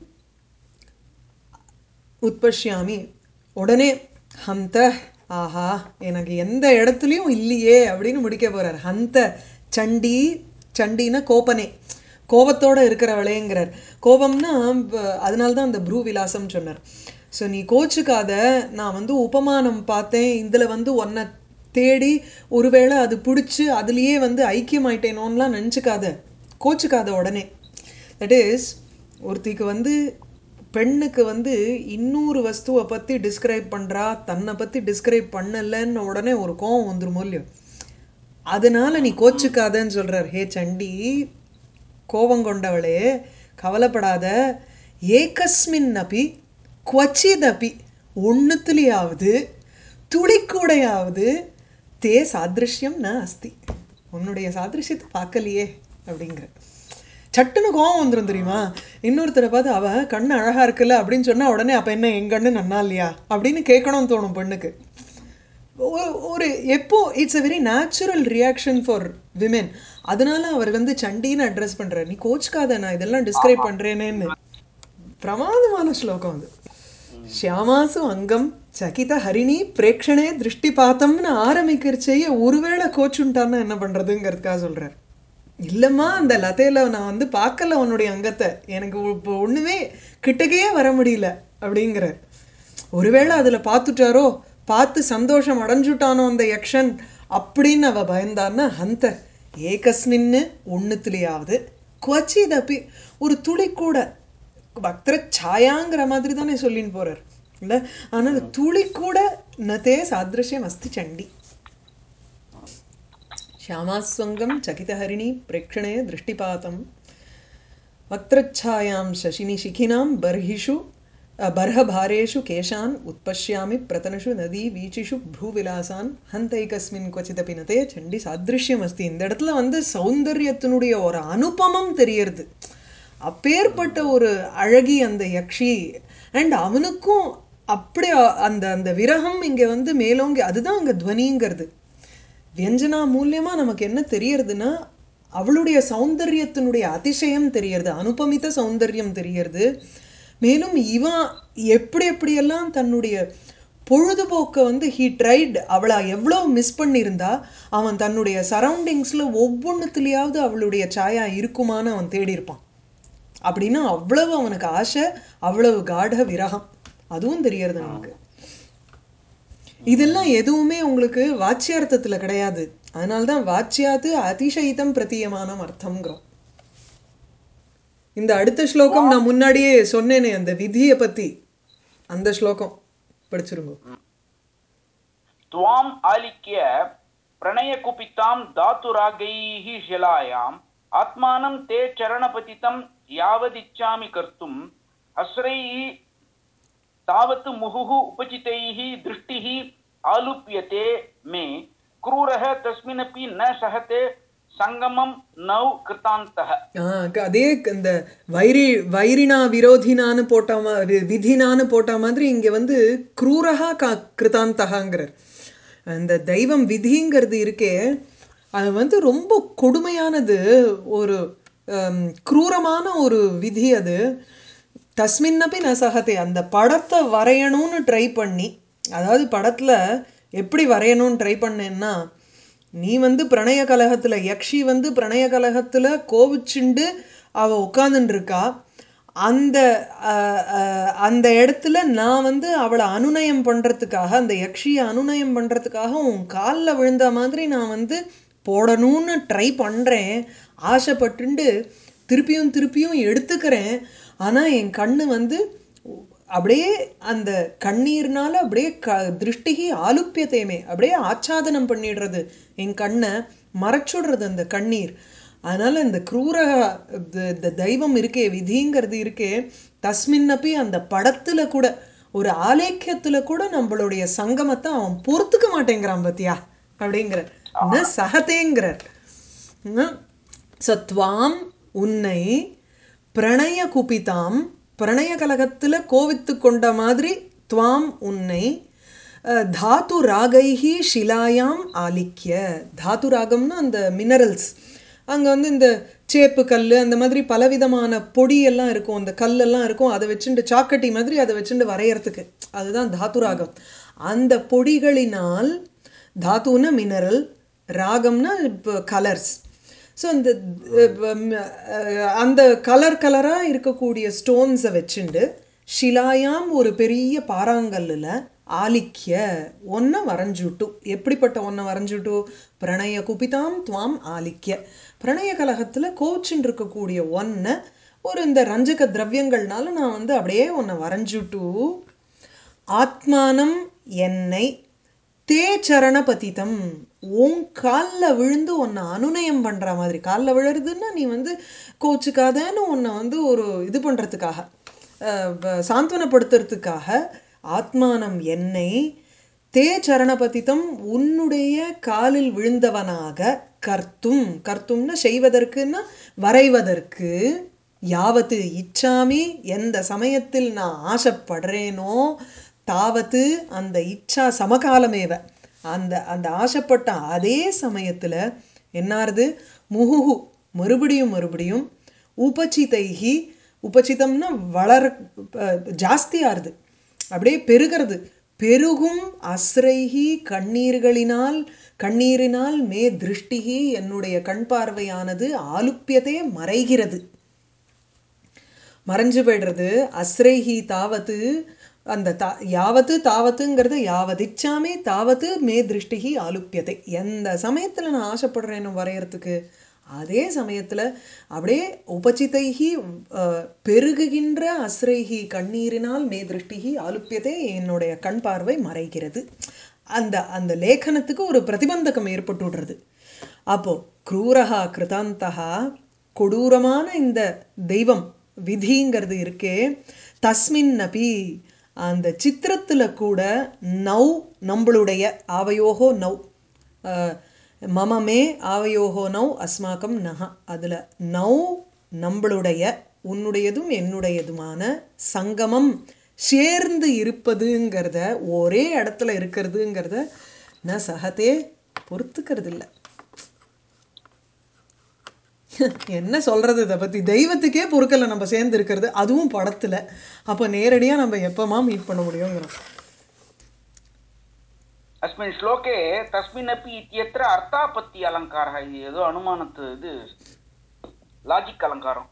Speaker 1: உட்பஷ்யாமி உடனே ஹந்த ஆஹா எனக்கு எந்த இடத்துலையும் இல்லையே அப்படின்னு முடிக்க போறார் ஹந்த சண்டி சண்டினா கோபனே கோபத்தோட இருக்கிறவளேங்கிறார் கோபம்னா ப- அதனால்தான் அந்த ப்ரூ விலாசம் சொன்னார் ஸோ நீ கோச்சுக்காத நான் வந்து உபமானம் பார்த்தேன் இதில் வந்து உன்னை தேடி ஒருவேளை அது பிடிச்சி அதுலேயே வந்து ஐக்கியமாயிட்டேனோன்னுலாம் நினச்சிக்காத கோச்சுக்காத உடனே தட் இஸ் ஒருத்திக்கு வந்து பெண்ணுக்கு வந்து இன்னொரு வஸ்துவை பற்றி டிஸ்கிரைப் பண்ணுறா தன்னை பற்றி டிஸ்கிரைப் பண்ணலைன்னு உடனே ஒரு கோவம் வந்துருமோ இல்லையோ அதனால நீ கோச்சுக்காதன்னு சொல்றார் ஹே சண்டி கோபம் கொண்டவளே கவலைப்படாத ஏகஸ்மின் அப்பி குவச்சிதப்பி ஒன்றுத்துலேயாவது துளிக்கூடையாவது தே சாதிருஷ்யம் ந அஸ்தி உன்னுடைய சாதிருஷ்யத்தை பார்க்கலையே அப்படிங்கிற சட்டுன்னு கோவம் வந்துடும் தெரியுமா இன்னொருத்தரை பார்த்து அவ கண்ணு அழகா இருக்குல்ல அப்படின்னு சொன்னா உடனே அப்ப என்ன என் கண்ணு நன்னா இல்லையா அப்படின்னு கேட்கணும்னு தோணும் பெண்ணுக்கு ஒரு ஒரு எப்போ it's a very natural reaction for women அதனால அவர் வந்து சண்டின்னு அட்ரஸ் பண்றாரு நீ கோச்சுக்காத நான் இதெல்லாம் டிஸ்கிரைப் பண்றேனேன்னு பிரமாதமான ஸ்லோகம் அது ஷியாமாசு அங்கம் சகித ஹரிணி பிரேக்ஷணே திருஷ்டிபாத்தம்னு ஆரம்பிக்கிறச்சேயே ஒருவேளை கோச்சுட்டான்னா என்ன பண்றதுங்கிறதுக்காக சொல்றார் இல்லைம்மா அந்த லதையில நான் வந்து பார்க்கல உன்னுடைய அங்கத்தை எனக்கு இப்போ ஒண்ணுமே கிட்டக்கையே வர முடியல அப்படிங்கிறார் ஒருவேளை அதுல பார்த்துட்டாரோ பார்த்து சந்தோஷம் அடைஞ்சுட்டானோ அந்த யக்ஷன் அப்படின்னு அவ பயந்தான்னா அந்த ஏகஸ்மின்னு ஒன்றுத்துலையாவது குவச்சிதப்பி ஒரு துளி கூட பக்தர சாயாங்கிற மாதிரி தானே சொல்லின்னு போறார் இல்லை ஆனால் துளி கூட நதே சாதிருஷ்யம் அஸ்தி சண்டி श्यामास्वङ्गं चकितहरिणी प्रेक्षणे दृष्टिपातं वक्त्रच्छायां शशिनिशिखिनां बर्हिषु अ, बर्हभारेषु केशान् उत्पश्यामि प्रतनुषु नदी வீச்சிஷு भ्रूविलासान् ஹந்தைகஸ்மின் क्वचिदपि நதே சண்டி சாதிருஷ்யம் அஸ்தி இந்த இடத்துல வந்து சௌந்தரியத்தினுடைய ஒரு அனுபமம் தெரியறது அப்பேற்பட்ட ஒரு அழகி அந்த யக்ஷி அண்ட் அவனுக்கும் அப்படி அ- அந்த அந்த விரகம் இங்கே வந்து மேலோங்கி அதுதான் அங்கே துவனிங்கிறது வியஞ்சனா மூலியமா நமக்கு என்ன தெரியறதுன்னா அவளுடைய சௌந்தரியத்தினுடைய அதிசயம் தெரியறது அனுபமித்த சௌந்தரியம் தெரியறது மேலும் இவன் எப்படி எப்படியெல்லாம் தன்னுடைய பொழுதுபோக்கை வந்து ஹீ ட்ரைட் அவளை எவ்வளோ மிஸ் பண்ணியிருந்தா அவன் தன்னுடைய சரௌண்டிங்ஸில் ஒவ்வொன்றுத்துலேயாவது அவளுடைய சாயா இருக்குமான்னு அவன் தேடி இருப்பான் அப்படின்னா அவ்வளவு அவனுக்கு ஆசை அவ்வளவு காட விரகம் அதுவும் தெரியறது நமக்கு இதெல்லாம் எதுவுமே உங்களுக்கு வாச்சியார்த்தத்துல கிடையாது அதனால்தான் வாச்சியாத்து அதிசயித்தம் பிரதீயமானம் அர்த்தம்ங்கிறோம் இந்த அடுத்த ஸ்லோகம் நான் முன்னாடியே சொன்னேனே அந்த விதியை பத்தி அந்த ஸ்லோகம் படிச்சிருங்க
Speaker 2: त्वाम् आलिख्य प्रणयकुपितां धातुरागैः शिलायाम् आत्मानं ते चरणपतितं यावदिच्छामि कर्तुम् हस्रैः तावत् मुहुः उपचितैः दृष्टिः आलुप्यते मे क्रूरः तस्मिन्नपि न सहते सङ्गमं नौ कृतान्तः
Speaker 1: ஆ, க- அதே க- இந்த வைரி வைரினா விரோதினான்னு போட்ட மா- வி- விதினான்னு போட்ட மாதிரி இங்க வந்து குரூரகா கா கிருதாந்தகாங்கிறார் அந்த தெய்வம் விதிங்கிறது இருக்கே அது வந்து ரொம்ப கொடுமையானது ஒரு ஹம், குரூரமான ஒரு விதி அது தஸ்மின்னப்பி ந சகதே அந்த படத்தை வரையணும்னு ட்ரை பண்ணி அதாவது படத்தில் எப்படி வரையணும்னு ட்ரை பண்ணேன்னா நீ வந்து பிரணய கலகத்தில் யக்ஷி வந்து பிரணய கலகத்தில் கோவிச்சுண்டு அவள் உட்காந்துட்டு இருக்கா அந்த அஹ், அஹ், அந்த இடத்துல நான் வந்து அவளை அனுநயம் பண்ணுறதுக்காக அந்த யக்ஷியை அனுநயம் பண்ணுறதுக்காக உன் காலில் விழுந்த மாதிரி நான் வந்து போடணும்னு ட்ரை பண்ணுறேன் ஆசைப்பட்டுண்டு திருப்பியும் திருப்பியும் எடுத்துக்கிறேன் ஆனால் என் கண்ணு வந்து அப்படியே அந்த கண்ணீர்னால அப்படியே க திருஷ்டிகி ஆலுப்பியத்தையுமே அப்படியே ஆச்சாதனம் பண்ணிடுறது என் கண்ணை மறைச்சுடுறது அந்த கண்ணீர் அதனால இந்த குரூர இந்த- இந்த தெய்வம் இருக்கே விதிங்கிறது இருக்கே தஸ்மின்னப்பி அந்த படத்துல கூட ஒரு ஆலேக்கியத்துல கூட நம்மளுடைய சங்கமத்தை அவன் பொறுத்துக்க மாட்டேங்கிறான் பத்தியா அப்படிங்கிறார் ந சகதேங்கிறார் சத்வாம் உன்னை பிரணய குபிதாம் பிரணய கலகத்தில் கோவித்து கொண்ட மாதிரி துவாம் உன்னை அஹ், தாத்து ராகைஹி ஷிலாயாம் ஆலிக்ய தாத்து ராகம்னா அந்த மினரல்ஸ் அங்கே வந்து இந்த சேப்பு கல் அந்த மாதிரி பலவிதமான பொடி எல்லாம் இருக்கும் அந்த கல்லெல்லாம் இருக்கும் அதை வச்சுட்டு சாக்கட்டி மாதிரி அதை வச்சுட்டு வரையறதுக்கு அதுதான் தாத்து ராகம் அந்த பொடிகளினால் தாத்துன்னா மினரல் ராகம்னா இப்போ கலர்ஸ் ஸோ அந்த அஹ், ம- அஹ், அந்த கலர் கலராக இருக்கக்கூடிய ஸ்டோன்ஸை வச்சுண்டு ஷிலாயாம் ஒரு பெரிய பாறாங்கல்லில் ஆலிக்கிய ஒன்றை வரைஞ்சுட்டு எப்படிப்பட்ட ஒன்றை வரைஞ்சுட்டு பிரணய குபிதாம் துவாம் ஆலிக்கிய பிரணய கலகத்தில் கோச்சுன்னு இருக்கக்கூடிய ஒன்றை ஒரு இந்த ரஞ்சக திரவியங்கள்னால நான் வந்து அப்படியே ஒன்றை வரைஞ்சுட்டு ஆத்மானம் என்னை தே சரணபதிதம் உன் காலில் விழுந்து உன்னை அனுநயம் பண்ணுற மாதிரி காலில் விழுறதுன்னா நீ வந்து கோச்சுக்காதன்னு உன்னை வந்து ஒரு இது பண்ணுறதுக்காக சாந்தவனப்படுத்துறதுக்காக ஆத்மானம் என்னை தே சரணபதிதம் உன்னுடைய காலில் விழுந்தவனாக கர்த்தும் கர்த்தும்னா செய்வதற்குன்னா வரைவதற்கு யாவத்து இச்சாமி எந்த சமயத்தில் நான் ஆசைப்படுறேனோ தாவத்து அந்த இச்சா சமகாலமேவ அந்த அந்த ஆசைப்பட்ட அதே சமயத்தில் என்னாருது முகுகு மறுபடியும் மறுபடியும் உபசிதைகி உபசிதம்னா வளர அஹ், ஜாஸ்தியாருது அப்படியே பெருகிறது பெருகும் அஸ்ரைகி கண்ணீர்களினால் கண்ணீரினால் மே திருஷ்டிகி என்னுடைய கண் பார்வையானது ஆலுப்பியதே மறைகிறது மறைஞ்சு போயிடுறது அஸ்ரைஹி தாவத்து அந்த தா யாவத்து தாவத்துங்கிறது யாவதிச்சாமே தாவத்து மே திருஷ்டிகி ஆலுப்பியதை எந்த சமயத்தில் நான் ஆசைப்படுறேன்னு வரையறதுக்கு அதே சமயத்தில் அப்படியே உபசிதைகி அஹ், பெருகுகின்ற அஸ்ரைஹி கண்ணீரினால் மே திருஷ்டிகி ஆலுப்பியதே என்னுடைய கண் பார்வை மறைகிறது அந்த அந்த லேखனத்துக்கு ஒரு பிரதிபந்தகம் ஏற்பட்டு விடுறது அப்போ க்ரூரஹா கிருதாந்தகா கொடூரமான இந்த தெய்வம் விதிங்கிறது இருக்கே தஸ்மின் நபி அந்த சித்திரத்தில் கூட நவ் நம்மளுடைய ஆவையோகோ நவ் அஹ், மமமே ஆவையோகோ நவ் அஸ்மாக்கம் நக அதில் நவ் நம்மளுடைய உன்னுடையதும் என்னுடையதுமான சங்கமம் சேர்ந்து இருப்பதுங்கிறத ஒரே இடத்துல இருக்கிறதுங்கிறத நான் சகத்தே பொறுத்துக்கிறது இல்லை என்ன சொல்றது இதை பத்தி தெய்வத்துக்கே பொறுக்கல நம்ம சேர்ந்து இருக்கிறது அதுவும் படத்துல அப்போ நேரடியா நம்ம எப்பமா மீட் பண்ண முடியுங்கிறோம்
Speaker 2: अस्मिन् श्लोके तस्मिन्नपि इत्यत्र अर्थापत्ति अलङ्कारः इति ஏதோ அனுமானத்து இது லாஜிக் அலங்காரம்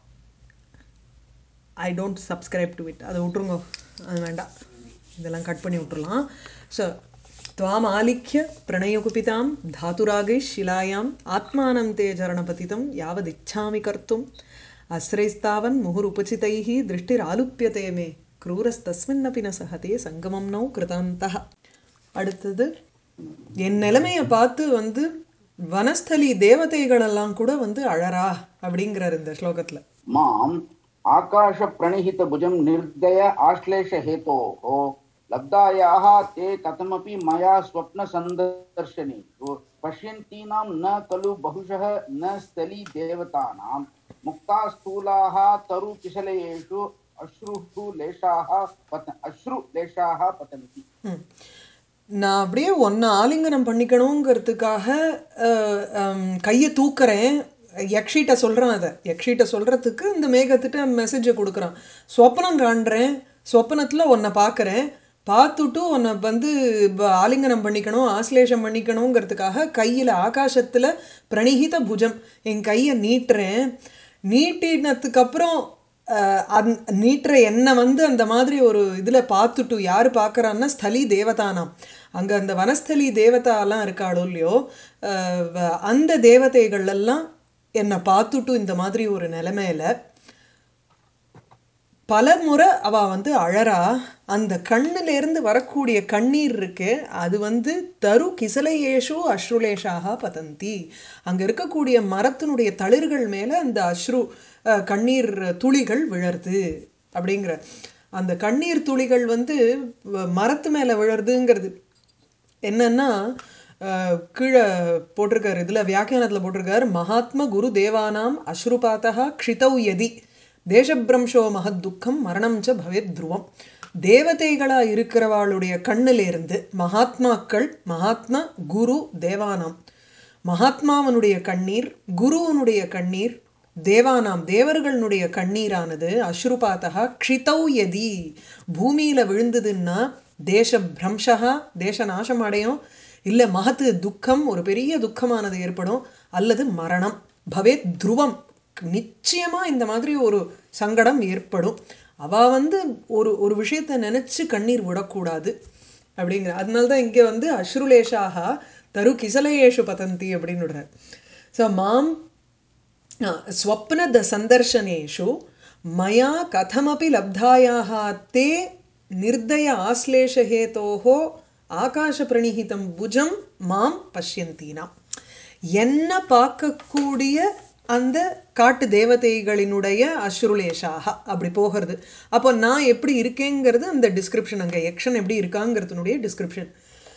Speaker 1: I don't subscribe to it அதை விட்டுருங்க அது வேண்டாம் இதெல்லாம் கட் பண்ணி விட்டுறலாம் ஸோ त्वाम् आलिख्य प्रणयकुपितां धातुरागैः शिलायाम् आत्मानं ते चरणपतितं यावदिच्छामि कर्तुम् आश्रयस्तावन् मुहुरुपचितैः दृष्टिरालुप्यते मे क्रूरस्तस्मिन्नपि न सहते சங்கமம் நோ கிருதாந்தः அடுத்தது என் நிலைமையை பார்த்து வந்து வனஸ்தலி தேவதைகளெல்லாம் கூட வந்து அழறா அப்படிங்கிறார் இந்த ஸ்லோகத்துல
Speaker 2: மாம் ஆகாஷ பிரணிஹித புஜம் நிர்தய ஆश्लेष हेतोः लब्धायाः ते कथमपि मया स्वप्न सन्दर्शनेषु पश्यन्तीनां न खलु बहुशः न स्थली देवतानां मुक्ता स्थूलाः तरुकिशलयेषु अश्रुः लेशाः पत अश्रुलेशाः पतन्ति
Speaker 1: ம். நான் அப்படியே ஒன்றை ஆலிங்கனம் பண்ணிக்கணுங்கிறதுக்காக அஹ், ஹம், கையை தூக்குறேன் யக்ஷிட்ட சொல்கிறான் அதை யக்ஷிட்ட சொல்கிறதுக்கு இந்த மேகத்திட்ட மெசேஜை கொடுக்குறான் சொப்பனம் காண்றேன் சொப்பனத்தில் உன்னை பார்க்குறேன் பார்த்துட்டு உன்னை வந்து ப- ஆலிங்கனம் பண்ணிக்கணும் ஆஸ்லேஷம் பண்ணிக்கணுங்கிறதுக்காக கையில் ஆகாசத்தில் பிரணிகித புஜம் என் கையை நீட்டுறேன் நீட்டினதுக்கப்புறம் அஹ், அந் நீட்டுற எண்ணெய் வந்து அந்த மாதிரி ஒரு இதில் பார்த்துட்டு யார் பார்க்குறான்னா ஸ்தலி தேவதானாம் அங்கே அந்த வனஸ்தலி தேவதாலாம் இருக்காளோ இல்லையோ அஹ், வ- அந்த தேவதைகள் எல்லாம் என்னை பார்த்துட்டு இந்த மாதிரி ஒரு நிலைமையில பல முறை அவ வந்து அழறா அந்த கண்ணிலேருந்து வரக்கூடிய கண்ணீர் இருக்கு அது வந்து தரு கிசலையேஷு அஸ்ருலேஷாக பதந்தி அங்க இருக்கக்கூடிய மரத்தினுடைய தளிர்கள் மேல அந்த அஸ்ரு அஹ், கண்ணீர் துளிகள் விழருது அப்படிங்கிற அந்த கண்ணீர் துளிகள் வந்து வ- மரத்து மேல விழறதுங்கிறது என்னன்னா அஹ், கீழே போட்டிருக்காரு இதில் வியாக்கியானத்தில் போட்டிருக்காரு மகாத்ம குரு தேவானாம் அஸ்ருபாத்தா க்ஷிதௌ யதி தேசபிரம்சோ மகத் துக்கம் மரணம் ச பவேத் துருவம் தேவதைகளா இருக்கிறவாளுடைய கண்ணிலிருந்து மகாத்மாக்கள் மகாத்மா குரு தேவானாம் மகாத்மாவனுடைய கண்ணீர் குருவனுடைய கண்ணீர் தேவானாம் தேவர்களுடைய கண்ணீரானது அஸ்ருபாத்தகா க்ஷிதௌ யதி பூமியில விழுந்ததுன்னா தேச பிரம்சா தேச நாசம் அடையும் இல்லை மகத்து துக்கம் ஒரு பெரிய துக்கமானது ஏற்படும் அல்லது மரணம் பவேத் துருவம் நிச்சயமா இந்த மாதிரி ஒரு சங்கடம் ஏற்படும் அவ வந்து ஒரு ஒரு விஷயத்தை நினைச்சு கண்ணீர் விடக்கூடாது அப்படிங்கிற அதனால தான் இங்கே வந்து அஸ்ருலேஷாக தரு கிசலயேஷு பதந்தி அப்படின்னு விடுறார் ஸோ மாம் स्वप्नद सन्दर्शनेषु मया कथमपि लब्धायाः ते निर्दय आश्लेषहेतोः ஆகாசப்பிரணிகிதம் புஜம் மாம் பஷ்யந்தீனா என்ன பார்க்கக்கூடிய அந்த காட்டு தேவதைகளினுடைய அஸ்ருலேஷாக அப்படி போகிறது அப்போ நான் எப்படி இருக்கேங்கிறது அந்த டிஸ்கிரிப்ஷன் அங்கே யக்ஷன் எப்படி இருக்காங்கிறதுனுடைய டிஸ்கிரிப்ஷன்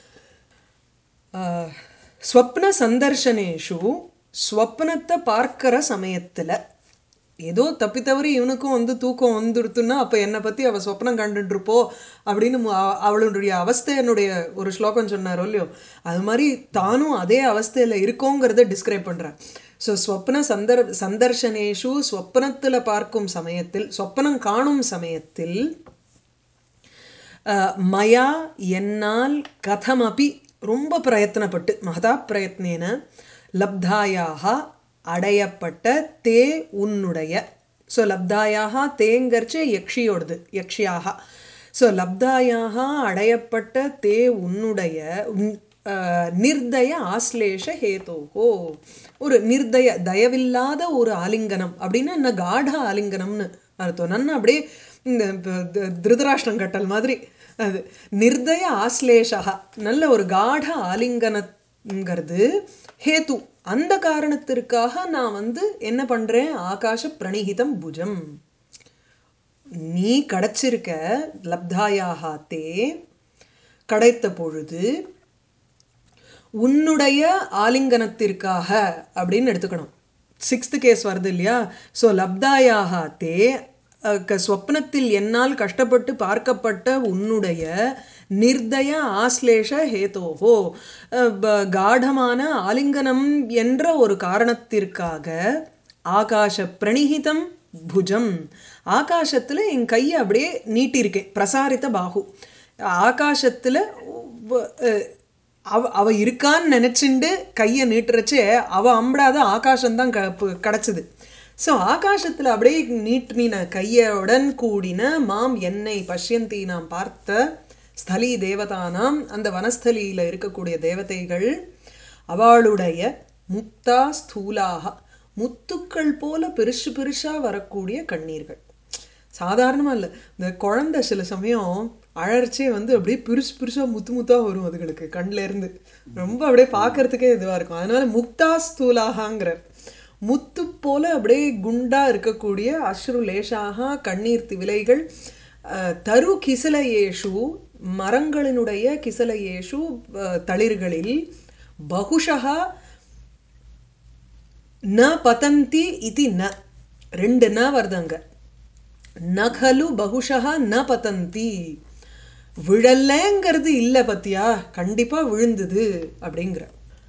Speaker 1: ஆஹ், ஸ்வப்ன சந்தர்ஷனேஷு ஸ்வப்னத்தை பார்க்கிற சமயத்தில் ஏதோ தப்பி தவறி இவனுக்கும் வந்து தூக்கம் வந்துடுத்துன்னா அப்போ என்னை பற்றி அவள் சொப்னம் கண்டுட்டுருப்போ அப்படின்னு மு- அவ- அவளுடைய அவஸ்தையனுடைய ஒரு ஸ்லோகம் சொன்னாரோ இல்லையோ அது மாதிரி தானும் அதே அவஸ்தையில் இருக்கோங்கிறத டிஸ்கிரைப் பண்ணுறேன் ஸோ ஸ்வப்ன சந்தர் சந்தர்ஷனேஷு ஸ்வப்னத்தில் பார்க்கும் சமயத்தில் சொப்பனம் காணும் சமயத்தில் அஹ், மயா என்னால் கதமபி ரொம்ப பிரயத்தனப்பட்டு மகதா பிரயத்னேன லப்தாயாக அடையப்பட்ட தே உன்னுடைய ஸோ லப்தாயாக தேங்கர்ச்சு யக்ஷியோடது யக்ஷியாக ஸோ லப்தாயாக அடையப்பட்ட தே உன்னுடைய உன் அஹ், நிர்தய ஆஸ்லேஷ ஹேதோஹோ ஒரு நிர்தய தயவில்லாத ஒரு ஆலிங்கனம் அப்படின்னா என்ன காட ஆலிங்கனம்னு அர்த்தம் நன்னா அப்படியே இந்த ப- த- திருதராஷ்டிரம் கட்டல் மாதிரி அது நிர்தய ஆஸ்லேஷா நல்ல ஒரு காட ஆலிங்கனங்கிறது ஹேத்து அந்த காரணத்திற்காக நான் வந்து என்ன பண்றேன் ஆகாஷ பிரணிகிதம் புஜம் நீ கிடைச்சிருக்க லப்தாயாக தே கிடைத்த பொழுது உன்னுடைய ஆலிங்கனத்திற்காக அப்படின்னு எடுத்துக்கணும் சிக்ஸ்த் கேஸ் வருது இல்லையா ஸோ லப்தாயாக தே அஹ், க- ஸ்வப்னத்தில் என்னால் கஷ்டப்பட்டு பார்க்கப்பட்ட உன்னுடைய நிர்தய ஆஸ்லேஷ ஹேதோஹோ அஹ், ப- காடமான ஆலிங்கனம் என்ற ஒரு காரணத்திற்காக ஆகாஷ பிரணிகிதம் புஜம் ஆகாசத்தில் என் கையை அப்படியே நீட்டியிருக்கேன் பிரசாரித்த பாகு ஆகாசத்தில் அவ அவ இருக்கான்னு நினச்சிண்டு கையை நீட்டுறச்சே அவ அம்படாத ஆகாசம்தான் க ப- கிடச்சிது ஸோ ஆகாசத்தில் அப்படியே நீட்டின கையுடன் கூடின மாம் என்னை பஷ்யந்தி நாம் பார்த்த ஸ்தலி தேவதானாம் அந்த வனஸ்தலியில் இருக்கக்கூடிய தேவதைகள் அவளுடைய முக்தா ஸ்தூலாக முத்துக்கள் போல பெருசு பெருசா வரக்கூடிய கண்ணீர்கள் சாதாரணமாக இல்லை இந்த குழந்தை சில சமயம் அழற்சே வந்து அப்படியே பெருசு பெருசாக முத்து முத்தாக வரும் அதுகளுக்கு கண்ணுல இருந்து ரொம்ப அப்படியே பார்க்கறதுக்கே இதுவாக இருக்கும் அதனால முக்தா ஸ்தூலாகாங்கிறார் முத்து போல அப்படியே குண்டா இருக்கக்கூடிய அஸ்ரு லேசாக கண்ணீர் திவிலைகள் அஹ், தரு கிசலையேஷு மரங்களினுடைய கிசலையேஷு அஹ், தளிர்களில் பகுஷா ந பதந்தி இது ந ரெண்டு ந வருதாங்க நகலு பகுஷா ந பதந்தி விழலங்கிறது இல்லை பத்தியா கண்டிப்பா விழுந்தது அப்படிங்கிற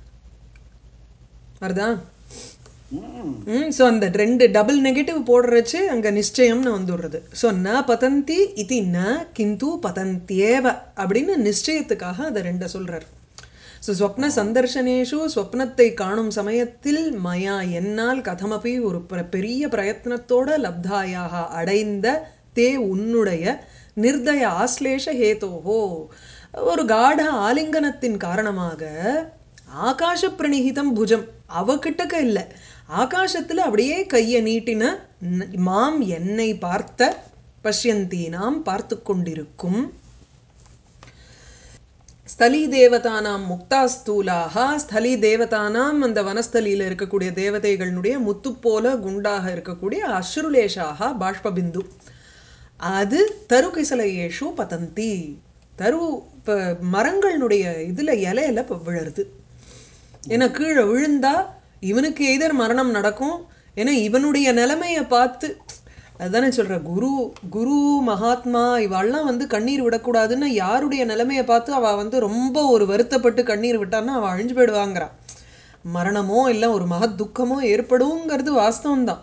Speaker 1: வருதா
Speaker 2: ம்
Speaker 1: ம் ஸோ அந்த ரெண்டு டபுள் நெகட்டிவ் போடுறச்சு அங்கே நிச்சயம்னு வந்துடுறது ஸோ ந பதந்தி இது ந கிந்து பதந்தியேவ அப்படின்னு நிச்சயத்துக்காக அதை ரெண்டை சொல்றார் ஸோ ஸ்வப்ன சந்தர்ஷனேஷு ஸ்வப்னத்தை காணும் சமயத்தில் மயா என்னால் கதமபி ஒரு பிர- பெரிய பிரயத்னத்தோட லப்தாயாக அடைந்த தே உன்னுடைய நிர்தய ஆஸ்லேஷ ஹேதோஹோ ஒரு காட ஆலிங்கனத்தின் காரணமாக ஆகாஷ பிரணிகிதம் புஜம் அவகிட்டக்க இல்லை ஆகாசத்துல அப்படியே கையை நீட்டின ந- மாம் என்னை பார்த்த பஷ்யந்தி நாம் பார்த்து கொண்டிருக்கும் ஸ்தலி தேவதானாம் முக்தா ஸ்தூலாக ஸ்தலி தேவதானாம் அந்த வனஸ்தலியில் இருக்கக்கூடிய தேவதைகளுடைய முத்து போல குண்டாக இருக்கக்கூடிய அஸ்ருலேஷாக பாஷ்பபிந்து அது தரு கிசலையேஷு பதந்தி தரு இப்போ மரங்களினுடைய இதில் இலையில இப்போ விழருது ஏன்னா கீழே விழுந்தா இவனுக்கு எதிர் மரணம் நடக்கும் ஏன்னா இவனுடைய நிலைமையை பார்த்து அதுதானே சொல்ற குரு குரு மகாத்மா இவாள்லாம் வந்து கண்ணீர் விடக்கூடாதுன்னு யாருடைய நிலைமையை பார்த்து அவ வந்து ரொம்ப ஒரு வருத்தப்பட்டு கண்ணீர் விட்டான்னா அவ அழிஞ்சு போயிடுவாங்கிறா மரணமோ இல்லை ஒரு மகத் துக்கமோ ஏற்படுங்கிறது வாஸ்தவம்தான்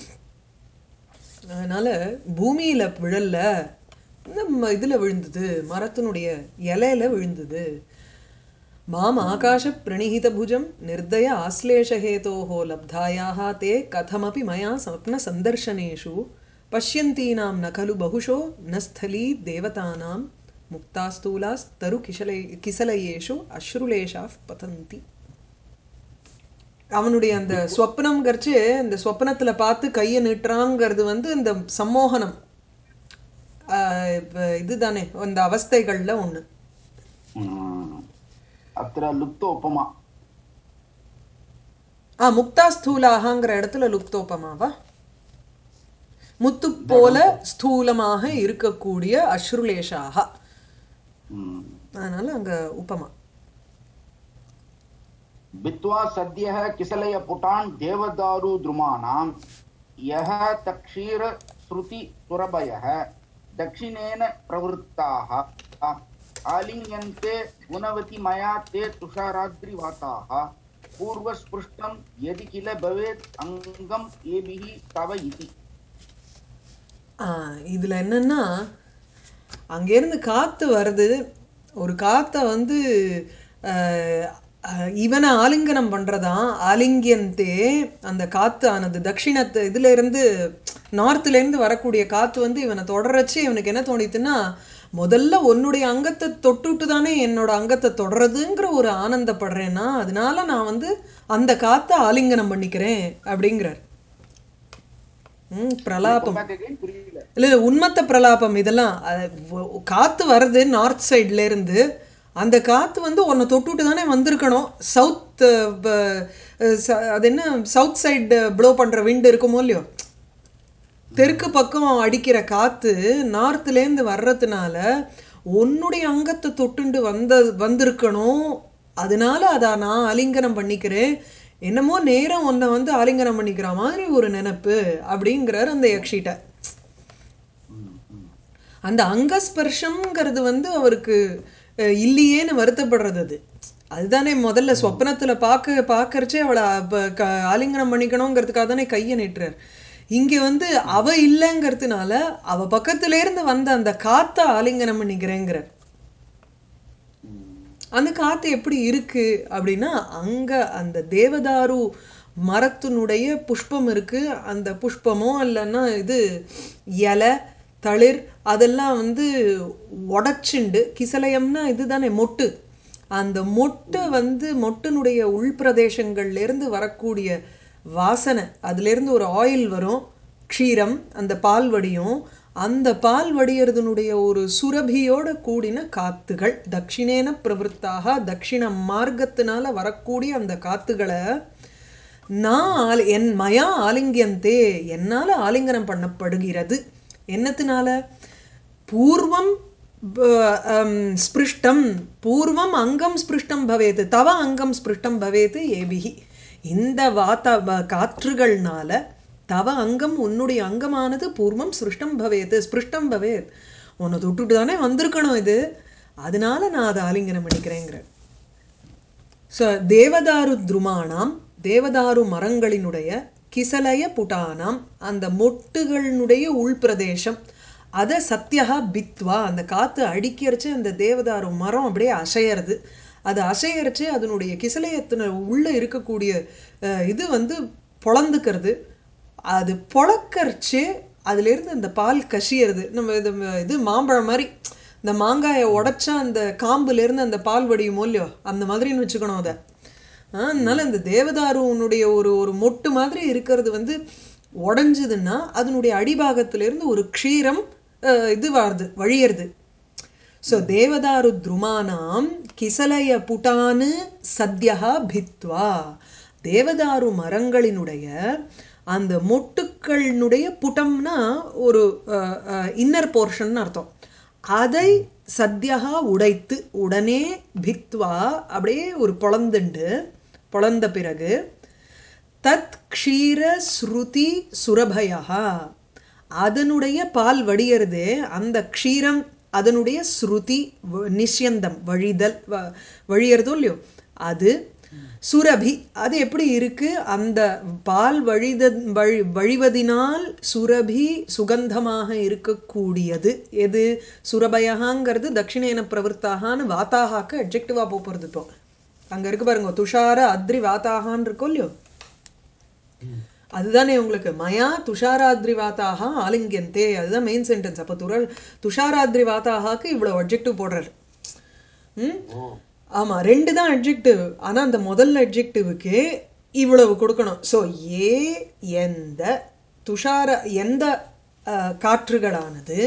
Speaker 1: அதனால பூமியில விழல்ல இந்த ம- இதுல விழுந்தது மரத்தினுடைய இலையில விழுந்தது மாம் ஆகாஷ பிரணிஹித புஜம் நிர்தய ஆஸ்லேஷஹேதோஹோ லப்தாயாः ते कथमपि मया स्वप्न सन्दर्शनेषु पश्यन्तीनां न खलु बहुशो न स्थली देवतानां मुक्तास्तूलास्तरु किशलै किसलयेषु अश्रुलेशाः पतन्ति அவனுடைய அந்த ஸ்வப்னம்ங்கிறச்சு இந்த ஸ்வப்னத்துல பார்த்து கையை நீட்டுறாங்கிறது வந்து இந்த சம்மோகனம் ஆஹ் இப்ப இதுதானே அந்த அவஸ்தைகள்ல ஒண்ணு
Speaker 2: ம். அத்திர லுப்தோபமா
Speaker 1: ஆ முக்தா ஸ்தூலாகங்கிற இடத்துல லுப்தோபமாவா முத்து போல ஸ்தூலமாக இருக்கக்கூடிய அஸ்ருலேஷாக
Speaker 2: ம்.
Speaker 1: அதனால அங்க உபமா
Speaker 2: भित्त्वा सद्यः किसलयपुटान् देवदारु द्रुमाणां यः तक्षीरश्रुतिसुरभयः दक्षिणेन प्रवृत्ताः आलिङ्गन्ते गुणवति मया ते तुषाराद्रिवाताः पूर्वस्पृष्टं यदि किल भवेत् अङ्गम् एभिः तव इति
Speaker 1: ஆ, இதுல என்னன்னா அங்கேருந்து காத்து வருது ஒரு காத்தை வந்து அஹ், அஹ், இவனை ஆலிங்கனம் பண்றதாம் ஆலிங்கியந்தே அந்த காத்து ஆனது தட்சிணத்து இதுல இருந்து நார்த்ல இருந்து வரக்கூடிய காத்து வந்து இவனை தொடரச்சு இவனுக்கு என்ன தோணித்துன்னா முதல்ல உன்னுடைய அங்கத்தை தொட்டுட்டு தானே என்னோட அங்கத்தை தொடறதுங்கிற ஒரு ஆனந்தப்படுறேன்னா அதனால நான் வந்து அந்த காத்தை ஆலிங்கனம் பண்ணிக்கிறேன் அப்படிங்கிறார் ம் பிரலாபம்
Speaker 2: புரியல
Speaker 1: இல்லை இல்லை உண்மத்த பிரலாபம் இதெல்லாம் அது வ- காத்து வருது நார்த் சைட்ல இருந்து அந்த காத்து வந்து உன்னை தொட்டுட்டு தானே வந்திருக்கணும் சவுத் அது என்ன சவுத் சைடு ப்ளோ பண்ற விண்டு இருக்குமோ இல்லையோ தெற்கு பக்கம் அடிக்கிற காத்து நார்த்லேருந்து வர்றதுனால உன்னுடைய அங்கத்தை தொட்டுண்டு வந்த வந்திருக்கணும் அதனால அதை நான் ஆலிங்கனம் பண்ணிக்கிறேன் என்னமோ நேரம் உன்னை வந்து ஆலிங்கனம் பண்ணிக்கிற மாதிரி ஒரு நினைப்பு அப்படிங்கிறார் அந்த யக்ஷிட்ட அந்த அங்கஸ்பர்ஷம்ங்கிறது வந்து அவருக்கு அஹ், இல்லையேன்னு வருத்தப்படுறது அது அதுதானே முதல்ல சொப்னத்துல பார்க்க பார்க்கறச்சே அவளை அப்ப க ஆலிங்கனம் பண்ணிக்கணுங்கிறதுக்காக தானே கையை நீட்டுறார் இங்க வந்து அவ இல்லைங்கிறதுனால அவ பக்கத்துல இருந்து வந்த அந்த காத்தை ஆலிங்கனம் பண்ணிக்கிறேங்கிறார் அந்த காத்து எப்படி இருக்கு அப்படின்னா அங்க அந்த தேவதாரு மரத்தினுடைய புஷ்பம் இருக்கு அந்த புஷ்பமோ இல்லைன்னா இது இலை தளிர் அதெல்லாம் வந்து உடச்சுண்டு கிசலயம்னா இதுதானே மொட்டு அந்த மொட்டை வந்து மொட்டினுடைய உள்பிரதேசங்கள்ல இருந்து வரக்கூடிய வாசனை அதுலேருந்து ஒரு ஆயில் வரும் க்ஷீரம் அந்த பால் வடியும் அந்த பால் வடியறதுனுடைய ஒரு சுரபியோட கூடின காத்துகள் தட்சிணேன பிரவருத்தாக தட்சிண மார்க்கத்தினால வரக்கூடிய அந்த காத்துகளை நான் ஆல் என் மயா ஆலிங்கியந்தே என்னால் ஆலிங்கனம் பண்ணப்படுகிறது என்னத்தினால பூர்வம் ப- அம், ஸ்பிருஷ்டம் பூர்வம் அங்கம் ஸ்பிருஷ்டம் பவேத் தவ அங்கம் ஸ்பிருஷ்டம் பவேத் ஏபிகி இந்த வாத்த வ- காற்றுகள்னால தவ அங்கம் உன்னுடைய அங்கமானது பூர்வம் சிருஷ்டம் பவேத் ஸ்பிருஷ்டம் பவேத் உன்னை தொட்டுட்டு தானே வந்திருக்கணும் இது அதனால நான் அதை ஆலிங்கனம் பண்ணிக்கிறேங்கிறேன் ஸோ தேவதாரு துருமானாம் தேவதாரு மரங்களினுடைய கிசலய புட்டானாம் அந்த மொட்டுகளினுடைய உள்பிரதேசம் அதை சத்யகா பித்வா அந்த காற்று அடிக்கிறச்சு அந்த தேவதாரு மரம் அப்படியே அசையறது அது அசையறச்சு அதனுடைய கிசலயத்தின உள்ளே இருக்கக்கூடிய அஹ், இது வந்து பொளந்துக்கிறது அது பொளக்கரிச்சு அதுலேருந்து அந்த பால் கசியறது நம்ம இது இது மாம்பழம் மாதிரி இந்த மாங்காயை உடைச்சா அந்த காம்புலேருந்து அந்த பால் வடியுமோ இல்லையோ அந்த மாதிரின்னு வச்சுக்கணும் அதை ஆ, அதனால இந்த தேவதாருனுடைய ஒரு ஒரு மொட்டு மாதிரி இருக்கிறது வந்து உடஞ்சதுன்னா அதனுடைய அடிபாகத்திலிருந்து ஒரு க்ஷீரம் அஹ், இது வருது வழியறது ஸோ தேவதாரு துருமானாம் கிசலய புட்டானு சத்யகா பித்வா தேவதாரு மரங்களினுடைய அந்த மொட்டுக்களினுடைய புட்டம்னா ஒரு இன்னர் போர்ஷன் அர்த்தம் அதை சத்யகா உடைத்து உடனே பித்வா அப்படியே ஒரு பொளந்துண்டு பொளந்த பிறகு தத் க்ஷீர ஸ்ருதி சுரபயா அதனுடைய பால் வடியறதே அந்த க்ஷீரம் அதனுடைய ஸ்ருதி வ- நிஷ்யந்தம் வழிதல் வ- வழியறதோ இல்லையோ அது சுரபி அது எப்படி இருக்கு அந்த பால் வழித வழி வழிவதினால் சுரபி சுகந்தமாக இருக்கக்கூடியது எது சுரபயகாங்கிறது தட்சிணேன பிரவருத்தாகான்னு வாத்தாகாக்கு அட்ஜெக்டிவாக போகிறது இப்போ அங்கே இருக்கு பாருங்க துஷார அத்ரி வாத்தாகான்னு இருக்கோ இல்லையோ அதுதானே உங்களுக்கு மயா துஷாராத்ரிவாத்தாக ஆலிங்கியந்தே அதுதான் மெயின் சென்டென்ஸ் அப்போ துரல் துஷாராத்ரிவாத்தாகாக்கு இவ்வளோ அட்ஜெக்டிவ் போடுறாரு ம்
Speaker 2: ஓ
Speaker 1: ஆமாம் ரெண்டு தான் அட்ஜெக்டிவ் ஆனால் அந்த முதல் அட்ஜெக்டிவுக்கு இவ்வளவு கொடுக்கணும் ஸோ ஏ எந்த துஷார எந்த அஹ், காற்றுகளானது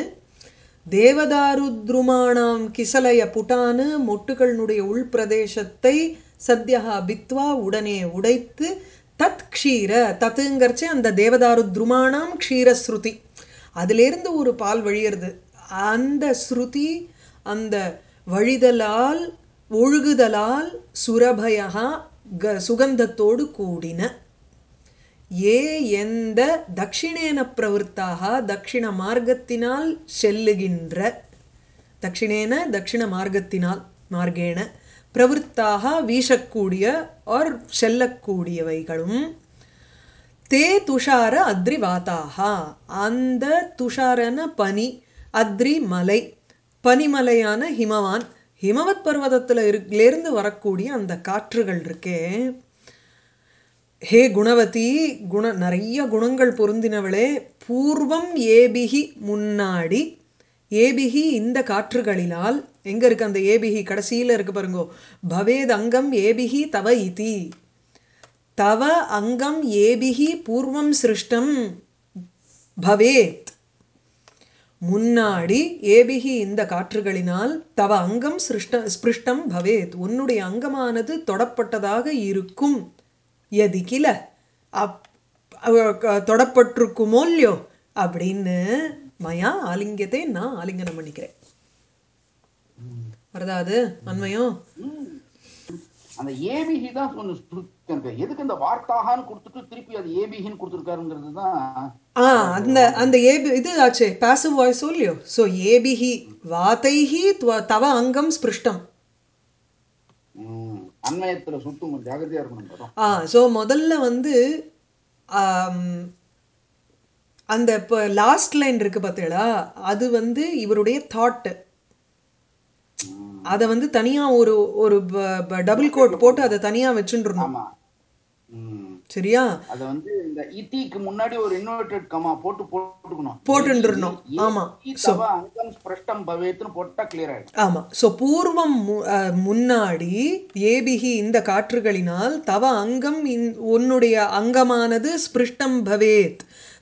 Speaker 1: தேவதாருத்ருமானாம் கிசலய புட்டானு மொட்டுகளினுடைய உள்பிரதேசத்தை சத்யகா பித்வா உடனே உடைத்து தத் க்ஷீர தத்துங்கிறச்சு அந்த தேவதாருத்ருமானாம் க்ஷீர ஸ்ருதி அதிலிருந்து ஒரு பால் வழியிறது அந்த ஸ்ருதி அந்த வழிதலால் ஒழுகுதலால் சுரபயா க சுகந்தத்தோடு கூடின ஏ எந்த தட்சிணேன பிரவருத்தாக தட்சிண மார்க்கத்தினால் செல்லுகின்ற தட்சிணேன தட்சிண மார்க்கத்தினால் மார்க்கேன பிரவருத்தாக வீசக்கூடிய ஆர் செல்லக்கூடியவைகளும் தே துஷார அத்ரிவாதாக அந்த துஷாரன பனி அத்ரி மலை பனிமலையான ஹிமவான் ஹிமவத் பர்வதத்தில் இருலேருந்து வரக்கூடிய அந்த காற்றுகள் இருக்கே ஹே குணவதி குண நிறைய குணங்கள் பொருந்தினவளே பூர்வம் ஏபிகி முன்னாடி ஏபிகி இந்த காற்றுகளினால் எங்க இருக்கு அந்த ஏபிகி கடைசியில இருக்கு பாருங்கோ பவேத் அங்கம் ஏபிகி தவ இதி தவ அங்கம் ஏபிகி பூர்வம் சிருஷ்டம் பவேத் முன்னாடி ஏபிகி இந்த காற்றுகளினால் தவ அங்கம் சிருஷ்ட ஸ்பிருஷ்டம் பவேத் உன்னுடைய அங்கமானது தொடப்பட்டதாக இருக்கும் எதி கில அப் அவ- க- தொடப்பட்டிருக்குமோ இல்லையோ அப்படின்னு மயா ஆலிங்கத்தை நான் ஆலிங்கனம் பண்ணிக்கிறேன் வருதா அது அண்மையும்
Speaker 2: ம். அந்த ஏபிஹி தான் கொஞ்சம் ஸ்ருதி எனக்கு. எதுக்கு இந்த வார்த்தாகான்னு கொடுத்துட்டு திருப்பி அது ஏபிஹின்னு கொடுத்துருக்காருங்கிறது தான்
Speaker 1: ஆ அந்த அந்த ஏபி இது ஆச்சே பாசிவ் வாய்ஸ் இல்லையோ ஸோ ஏபிஹி வாத்தைஹி துவ- தவ அங்கம் ஸ்பிருஷ்டம்
Speaker 2: ம், அன்மயத்துல சுத்தும் ஜாகிரதையா இருக்கணும் படம்
Speaker 1: ஆ ஸோ முதல்ல வந்து ஆம், அந்த இப்போ லாஸ்ட் லைன் இருக்கு பார்த்தீங்களா அது வந்து இவருடைய தாட்டு அதை வந்து தனியாக ஒரு ஒரு டபுள் கோட் போட்டு அதை தனியாக வச்சுட்டுருணும்
Speaker 2: ஆமா ம்.
Speaker 1: சரியா
Speaker 2: அத வந்து இந்த இத்திக்கு முன்னாடி ஒரு இன்வெர்டட் கமா போட்டு போட்டுக்கணும்
Speaker 1: போட்டுருணும். ஆமா.
Speaker 2: ஏபி தவ அங்கம் ஸ்பிரஷ்டம் பவேத்னு போட்டா கிளியர் ஆயிடும்
Speaker 1: ஆமாம் ஸோ பூர்வம் மு- அஹ், முன்னாடி ஏபிகி இந்த காற்றுகளினால் தவ அங்கம் இன்- உன்னுடைய அங்கமானது ஸ்பிருஷ்டம் பவேத்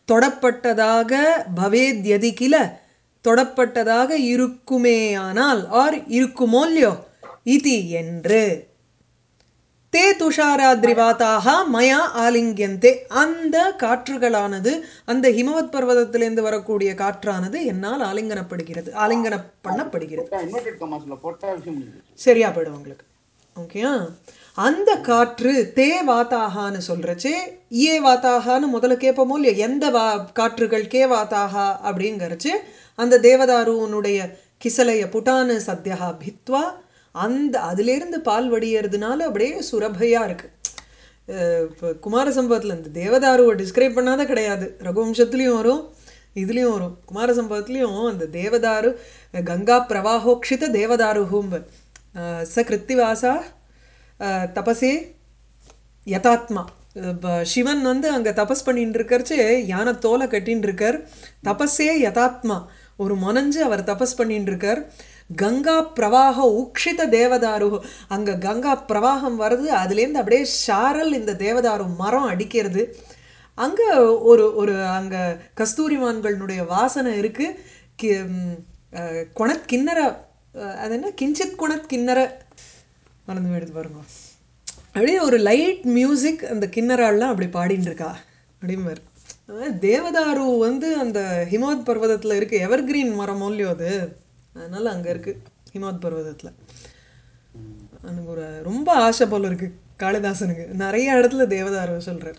Speaker 1: தொடப்பட்டதாக பவேத் எதி கில தொடப்பட்டதாக இருக்குமேயானால் ஆர் இருக்குமோ இல்லையோ இதி என்று தே துஷாராத்ரிவாதாக மயா ஆலிங்கியந்தே அந்த காற்றுகளானது அந்த ஹிமவத் பர்வதத்திலிருந்து வரக்கூடிய காற்றானது என்னால் ஆலிங்கனப்படுகிறது ஆலிங்கன பண்ணப்படுகிறது
Speaker 2: போட்டா இன்வெர்டட் கமாஸ்ல போட்டா விஷயம் முடிஞ்சிச்சு
Speaker 1: சரியா போயிடும் உங்களுக்கு ஓகேயா அந்த காற்று தே வாத்தாகான்னு சொல்றச்சே ஏ வாத்தாகான்னு முதல்ல கேட்போமோ இல்லையா எந்த வா காற்றுகள் கே வாத்தாகா அப்படிங்கறச்சு அந்த தேவதாருவனுடைய கிசலைய புட்டானு சத்யா பித்வா அந்த அதிலிருந்து பால் வடியறதுனால அப்படியே சுரபையா இருக்கு அஹ் இப்ப குமார சம்பவத்தில் இந்த தேவதாருவை டிஸ்கிரைப் பண்ணாத கிடையாது ரகுவம்சத்துலேயும் வரும் இதுலேயும் வரும் குமார சம்பவத்துலேயும் அந்த தேவதாரு கங்கா பிரவாகோக்ஷித தேவதாருஹும்ப அஹ் ச கிருத்திவாசா அஹ் தபசே யதாத்மா அஹ் ப- சிவன் வந்து அங்கே தபஸ் பண்ணிட்டு இருக்கறச்சு யானை தோலை கட்டின்னு இருக்கார் தபஸே யதாத்மா ஒரு மொனஞ்சு அவர் தபஸ் பண்ணிட்டு இருக்கார் கங்கா பிரவாக உக்ஷித தேவதாரு அங்கே கங்கா பிரவாகம் வருது அதுலேருந்து அப்படியே ஷாரல் இந்த தேவதாரு மரம் அடிக்கிறது அங்கே ஒரு ஒரு அங்கே கஸ்தூரிமான்களுடைய வாசனை இருக்குது கி ம், அஹ், குணத் கிண்ணற அஹ், அது என்ன கிஞ்சித் குணத் கிண்ணற மறந்து போயிடுது பாருங்க அப்படியே ஒரு லைட் மியூசிக் அந்த கிண்ணறாள்லாம் அப்படி பாடின்னு இருக்கா அப்படிம்பார் அஹ் தேவதாரு வந்து அந்த ஹிமவத் பர்வதத்தில் இருக்கு எவர்கிரீன் மரம் இல்லையோ அது அதனால அங்கே இருக்கு ஹிமவத் பர்வதத்தில் எனக்கு ஒரு ரொம்ப ஆசை போல இருக்கு காளிதாசனுக்கு நிறைய இடத்துல தேவதாரு சொல்றார்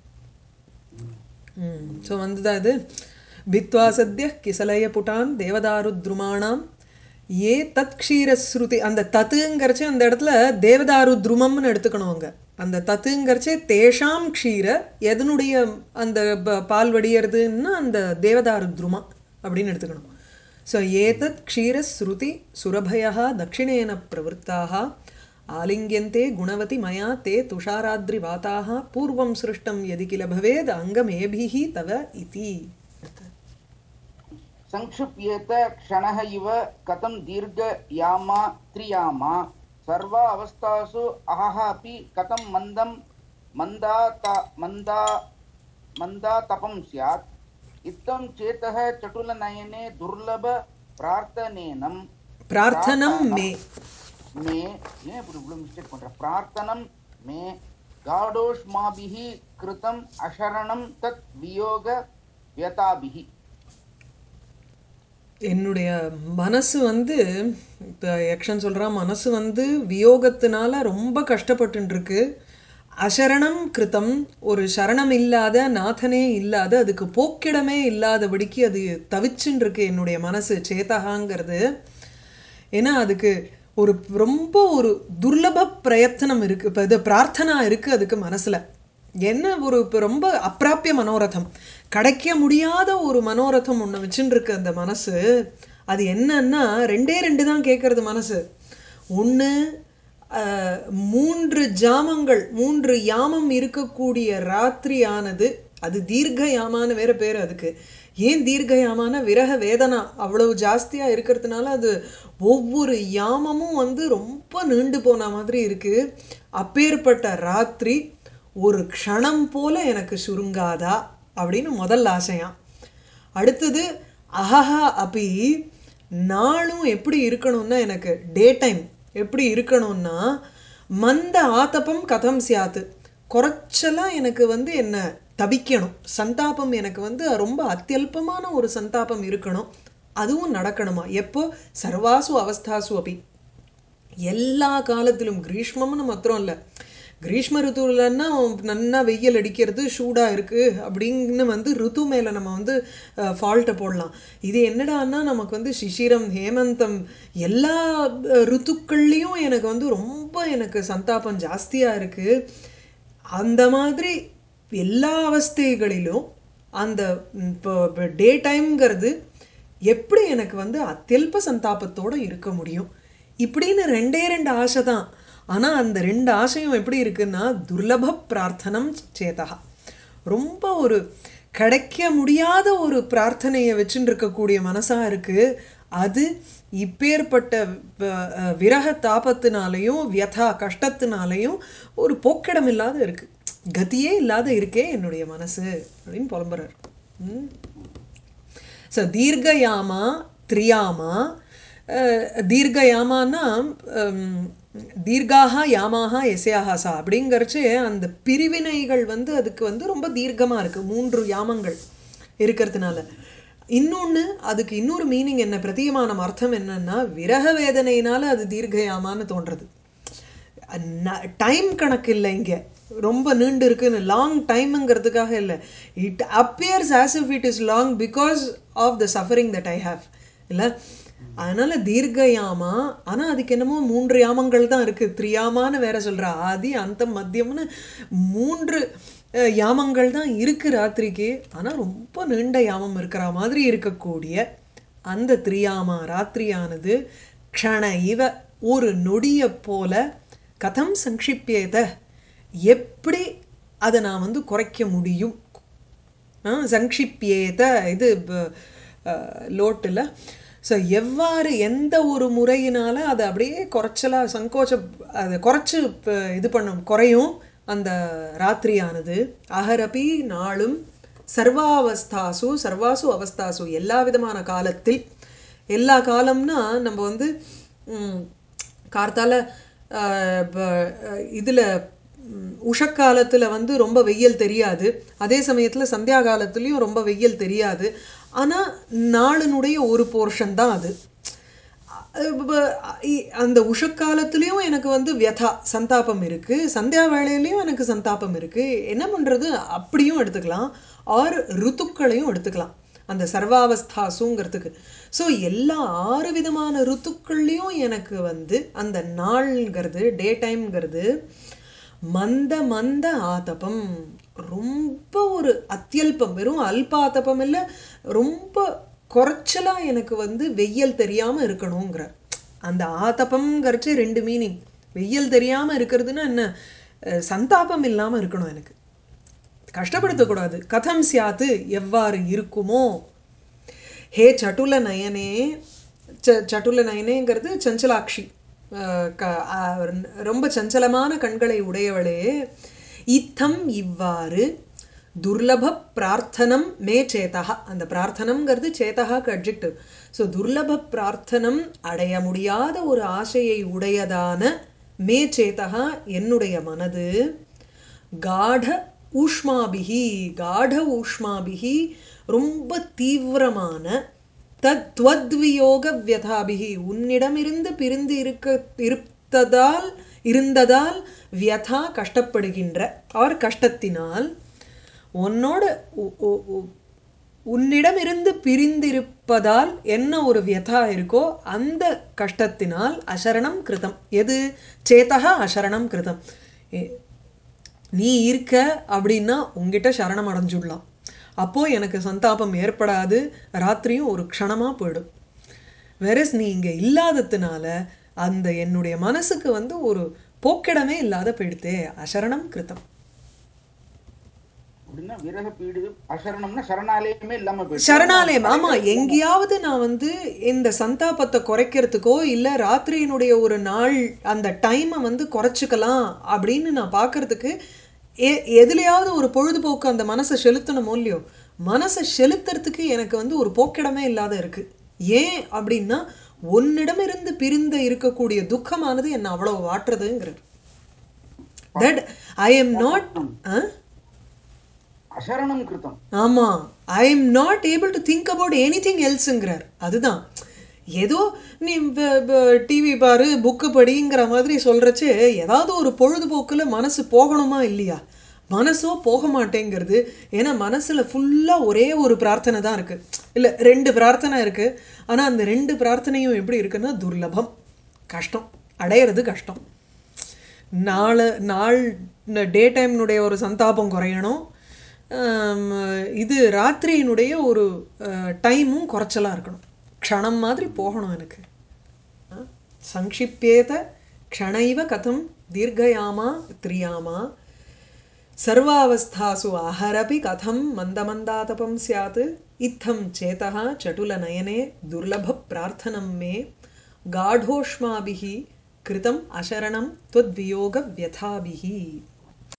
Speaker 1: ஸோ வந்துதான் இது பித்வா சத்ய கிசலய புட்டான் தேவதாரு துருமாணாம் ஏ தத் க்ஷீரஸ்ருதி அந்த தத்துங்கிறச்சே அந்த இடத்துல தேவதாரு துருமம்னு எடுத்துக்கணும் அங்க அந்த தத்துங்கிறச்சே தேஷாம் க்ஷீர எதனுடைய அந்த ப- பால் வடியறதுன்னா அந்த தேவதாரு துருமா அப்படின்னு எடுத்துக்கணும் ஸோ ஏதத் க்ஷீரஸ்ருதி சுரபயா தட்சிணேன பிரவருத்தாக ஆலிங்கியந்தே குணவதி மயா தே துஷாராத்ரிவாதாக பூர்வம் சிருஷ்டம் எதி கில பவேத் அங்கமேபிः தவ இதி
Speaker 2: संक्षिप्येत क्षणः इव कथं दीर्घयामा त्रियामा सर्वा अवस्थासु अहः अपि कथं मन्दं मन्दा मन्दा मन्दातपं स्यात् इत्थं चेतः चटुलनयने दुर्लभ प्रार्थनेनं
Speaker 1: பிரார்த்தனம் மே
Speaker 2: மே ஏன் இப்படி இவ்வளோ மிஸ்டேக் பண்ற பிரார்த்தனம் மே காடோஷ்மாபிஹி கிருதம் அசரணம் தத் வியோக வியதாபிஹி
Speaker 1: என்னுடைய மனசு வந்து இப்போ யக்ஷன் சொல்கிறான் மனசு வந்து வியோகத்தினால ரொம்ப கஷ்டப்பட்டுன்னு இருக்கு அசரணம் கிருத்தம் ஒரு சரணம் இல்லாத நாதனே இல்லாத அதுக்கு போக்கிடமே இல்லாதபடிக்கு அது தவிச்சுன்னு இருக்கு என்னுடைய மனசு சேதகாங்கிறது ஏன்னா அதுக்கு ஒரு ரொம்ப ஒரு துர்லப பிரயத்தனம் இருக்கு இப்போ இது பிரார்த்தனா இருக்கு அதுக்கு மனசுல என்ன ஒரு இப்போ ரொம்ப அப்பிராப்பிய மனோரதம் கிடைக்க முடியாத ஒரு மனோரதம் ஒன்று வச்சுன்னு இருக்கு அந்த மனசு அது என்னன்னா ரெண்டே ரெண்டு தான் கேட்கறது மனசு ஒன்று மூன்று ஜாமங்கள் மூன்று யாமம் இருக்கக்கூடிய ராத்திரியானது அது தீர்க்க யாமான்னு வேற பேர் அதுக்கு ஏன் தீர்க்க யாமான விரக வேதனா அவ்வளவு ஜாஸ்தியா இருக்கிறதுனால அது ஒவ்வொரு யாமமும் வந்து ரொம்ப நீண்டு போன மாதிரி இருக்கு அப்பேற்பட்ட ராத்திரி ஒரு க்ஷணம் போல எனக்கு சுருங்காதா அப்படின்னு முதல் ஆசையாம் அடுத்தது அஹஹா அப்பி நாளும் எப்படி இருக்கணும்னா எனக்கு டே டைம் எப்படி இருக்கணும்னா மந்த ஆத்தப்பம் கதம் சியாத்து குறைச்சலா எனக்கு வந்து என்ன தபிக்கணும் சந்தாபம் எனக்கு வந்து ரொம்ப அத்தியல்பமான ஒரு சந்தாபம் இருக்கணும் அதுவும் நடக்கணுமா எப்போ சர்வாசு அவஸ்தாசு அப்படி எல்லா காலத்திலும் கிரீஷ்மம்னு மாத்திரம் இல்லை கிரீஷ்ம ருத்துலன்னா நன்னா வெயில் அடிக்கிறது சூடாக இருக்குது அப்படின்னு வந்து ருத்து மேலே நம்ம வந்து ஃபால்ட்டை போடலாம் இது என்னடான்னா நமக்கு வந்து சிசிரம் ஹேமந்தம் எல்லா அஹ், ருத்துக்கள்லேயும் எனக்கு வந்து ரொம்ப எனக்கு சந்தாபம் ஜாஸ்தியாக இருக்குது அந்த மாதிரி எல்லா அவஸ்தைகளிலும் அந்த இப்போ டே டைம்ங்கிறது எப்படி எனக்கு வந்து அத்தியல்ப சந்தாபத்தோட இருக்க முடியும் இப்படின்னு ரெண்டே ரெண்டு ஆசை தான் ஆனால் அந்த ரெண்டு ஆசையும் எப்படி இருக்குன்னா துர்லப பிரார்த்தனம் சேதகா ரொம்ப ஒரு கிடைக்க முடியாத ஒரு பிரார்த்தனையை வச்சுட்டு இருக்கக்கூடிய மனசாக இருக்குது அது இப்பேற்பட்ட வ- அஹ் விரக தாபத்தினாலையும் வியதா கஷ்டத்தினாலையும் ஒரு போக்கிடம் இல்லாத இருக்கு கதியே இல்லாத இருக்கே என்னுடைய மனசு அப்படின்னு புலம்புறார் ஸோ தீர்க்கயாமா திரியாமா அஹ், தீர்க்கயாமான்னா ஹம், தீர்காக யாமாக எஸ்யாக சா அப்படிங்கிறச்சு அந்த பிரிவினைகள் வந்து அதுக்கு வந்து ரொம்ப தீர்க்கமாக இருக்குது மூன்று யாமங்கள் இருக்கிறதுனால இன்னொன்று அதுக்கு இன்னொரு மீனிங் என்ன பிரதீயமானம் அர்த்தம் என்னன்னா விரக வேதனையினால அது தீர்க்கயாமான்னு தோன்றது டைம் கணக்கு இல்லை இங்கே ரொம்ப நீண்டு இருக்குன்னு லாங் டைமுங்கிறதுக்காக இல்லை it appears as if it is long because of the suffering that I have இல்லை அதனால தீர்க்க யாமா ஆனால் அதுக்கு என்னமோ மூன்று யாமங்கள் தான் இருக்குது த்ரியாமான்னு வேற சொல்கிறா ஆதி அந்த மத்தியம்னு மூன்று அஹ், யாமங்கள் தான் இருக்குது ராத்திரிக்கு ஆனால் ரொம்ப நீண்ட யாமம் இருக்கிற மாதிரி இருக்கக்கூடிய அந்த திரியாமா ராத்திரியானது க்ஷண இவ ஒரு நொடியை போல கதம் சங்கிப்பியத எப்படி அதை நான் வந்து குறைக்க முடியும் ஆ, சங்கிப்பியேத இது லோட்டில் ஸோ எவ்வாறு எந்த ஒரு முறையினால அதை அப்படியே குறைச்சலாக சங்கோச்ச அதை குறைச்சு இப்ப இது பண்ணும் குறையும் அந்த ராத்திரியானது அகரபி நாளும் சர்வாவஸ்தாசு சர்வாசு அவஸ்தாசு எல்லா விதமான காலத்தில் எல்லா காலம்னா நம்ம வந்து ம், கார்த்தால இதில் உஷக்காலத்தில் வந்து ரொம்ப வெயில் தெரியாது அதே சமயத்தில் சந்தியா காலத்துலேயும் ரொம்ப வெயில் தெரியாது ஆனால் நாளினுடைய ஒரு போர்ஷன் தான் அது அஹ் ப- இ- அந்த உஷக்காலத்துலேயும் எனக்கு வந்து வியதா சந்தாபம் இருக்குது சந்தியா வேளையிலையும் எனக்கு சந்தாபம் இருக்குது என்ன பண்ணுறது அப்படியும் எடுத்துக்கலாம் ஆறு ருத்துக்களையும் எடுத்துக்கலாம் அந்த சர்வாவஸ்தாசுங்கிறதுக்கு ஸோ எல்லா ஆறு விதமான ருத்துக்கள்லையும் எனக்கு வந்து அந்த நாள்ங்கிறது டே டைம்ங்கிறது மந்த மந்த ஆதபம் ரொம்ப ஒரு அத்தியல்பம் வெறும் அல்ப ஆதபம் இல்லை ரொம்ப குறைச்சலா எனக்கு வந்து வெயில் தெரியாம இருக்கணுங்கிற அந்த ஆதபம்ங்கிறச்சு ரெண்டு மீனிங் வெயில் தெரியாம இருக்கிறதுன்னா என்ன அஹ் சந்தாபம் இல்லாம இருக்கணும் எனக்கு கஷ்டப்படுத்தக்கூடாது கதம் சியாத்து எவ்வாறு இருக்குமோ ஹே சட்டுல நயனே ச சட்டுல நயனேங்கிறது சஞ்சலாட்சி அஹ் க- அஹ் ரொம்ப சஞ்சலமான கண்களை உடையவளே இத்தம் இவ்வாறு துர்லப பிரார்த்தனம் மே சேதகா அந்த பிரார்த்தனம்ங்கிறது சேதகாக்கு அட்ஜெக்டிவ் ஸோ துர்லப பிரார்த்தனம் அடைய முடியாத ஒரு ஆசையை உடையதான மே சேதகா என்னுடைய மனது காட ஊஷ்மாபிகி காட ஊஷ்மாபிகி ரொம்ப தீவிரமான தத் துவத்வியோக வியதாபிகி உன்னிடமிருந்து பிரிந்து இருக்க இருப்பதால் இருந்ததால் வியதா கஷ்டப்படுகின்ற ஆர் கஷ்டத்தினால் உன்னோட உ- உ- உ- உன்னிடமிருந்து பிரிந்திருப்பதால் என்ன ஒரு வியதா இருக்கோ அந்த கஷ்டத்தினால் அசரணம் கிருதம் எது சேதகா அசரணம் கிருதம் எ- நீ இருக்க அப்படின்னா உங்ககிட்ட சரணம் அடைஞ்சுடலாம் அப்போ எனக்கு சந்தாபம் ஏற்படாது ராத்திரியும் ஒரு க்ஷணமா போயிடும் வெரஸ் நீ இங்க இல்லாததுனால அந்த என்னுடைய மனசுக்கு வந்து ஒரு போக்கிடமே இல்லாத போயிடுதே அசரணம் கிருதம்
Speaker 2: அப்படின்னா விரக பீடு அசரணம்னா சரணாலயமே இல்லாம போயிடுச்சு
Speaker 1: சரணாலயம் ஆமா எங்கேயாவது நான் வந்து இந்த சந்தாபத்தை குறைக்கிறதுக்கோ இல்ல ராத்திரியினுடைய ஒரு நாள் அந்த டைமை வந்து குறைச்சிக்கலாம் அப்படின்னு நான் பார்க்கறதுக்கு எ எதுலையாவது ஒரு பொழுதுபோக்கு அந்த மனசை செலுத்தணுமோ இல்லையோ மனசை செலுத்துறதுக்கு எனக்கு வந்து ஒரு போக்கிடமே இல்லாத இருக்கு ஏன் அப்படின்னா உன்னிடமிருந்து பிரிந்த இருக்கக்கூடிய துக்கமானது என்னை அவ்வளவு வாட்டுறதுங்கிறார் தட் ஐ எம் நாட்
Speaker 2: அசரணம் கிருத்தம்
Speaker 1: ஆமா I am not able to think about anything எல்ஸுங்கிறார் அதுதான் ஏதோ நீ டிவி பாரு புக்கு படிங்கிற மாதிரி சொல்றச்சு ஏதாவது ஒரு பொழுதுபோக்குல மனசு போகணுமா இல்லையா மனசோ போக மாட்டேங்கிறது ஏன்னா மனசுல ஃபுல்லா ஒரே ஒரு பிரார்த்தனை தான் இருக்கு இல்ல ரெண்டு பிரார்த்தனை இருக்கு ஆனா அந்த ரெண்டு பிரார்த்தனையும் எப்படி இருக்குன்னா துர்லபம் கஷ்டம் அடையிறது கஷ்டம் நாள் நாள் டே டைம்னுடைய ஒரு சந்தாபம் குறையணும் ஆம், இது ராத்திரியினுடைய ஒரு டைமும் குறைச்சலாக இருக்கணும் க்ஷணம் மாதிரி போகணும் எனக்கு ஆ? சங்கிப்யேத க்ஷணைவ கதம் தீர்க்கயாமா திரியாமா सर्वावस्थासु आहरपि कथं मन्दमन्दातपं स्यात् इत्थं चेतः चटुलनयने दुर्लभप्रार्थनं मे गाढोष्माभिः कृतम् अशरणं त्वद्वियोगव्यथाभिः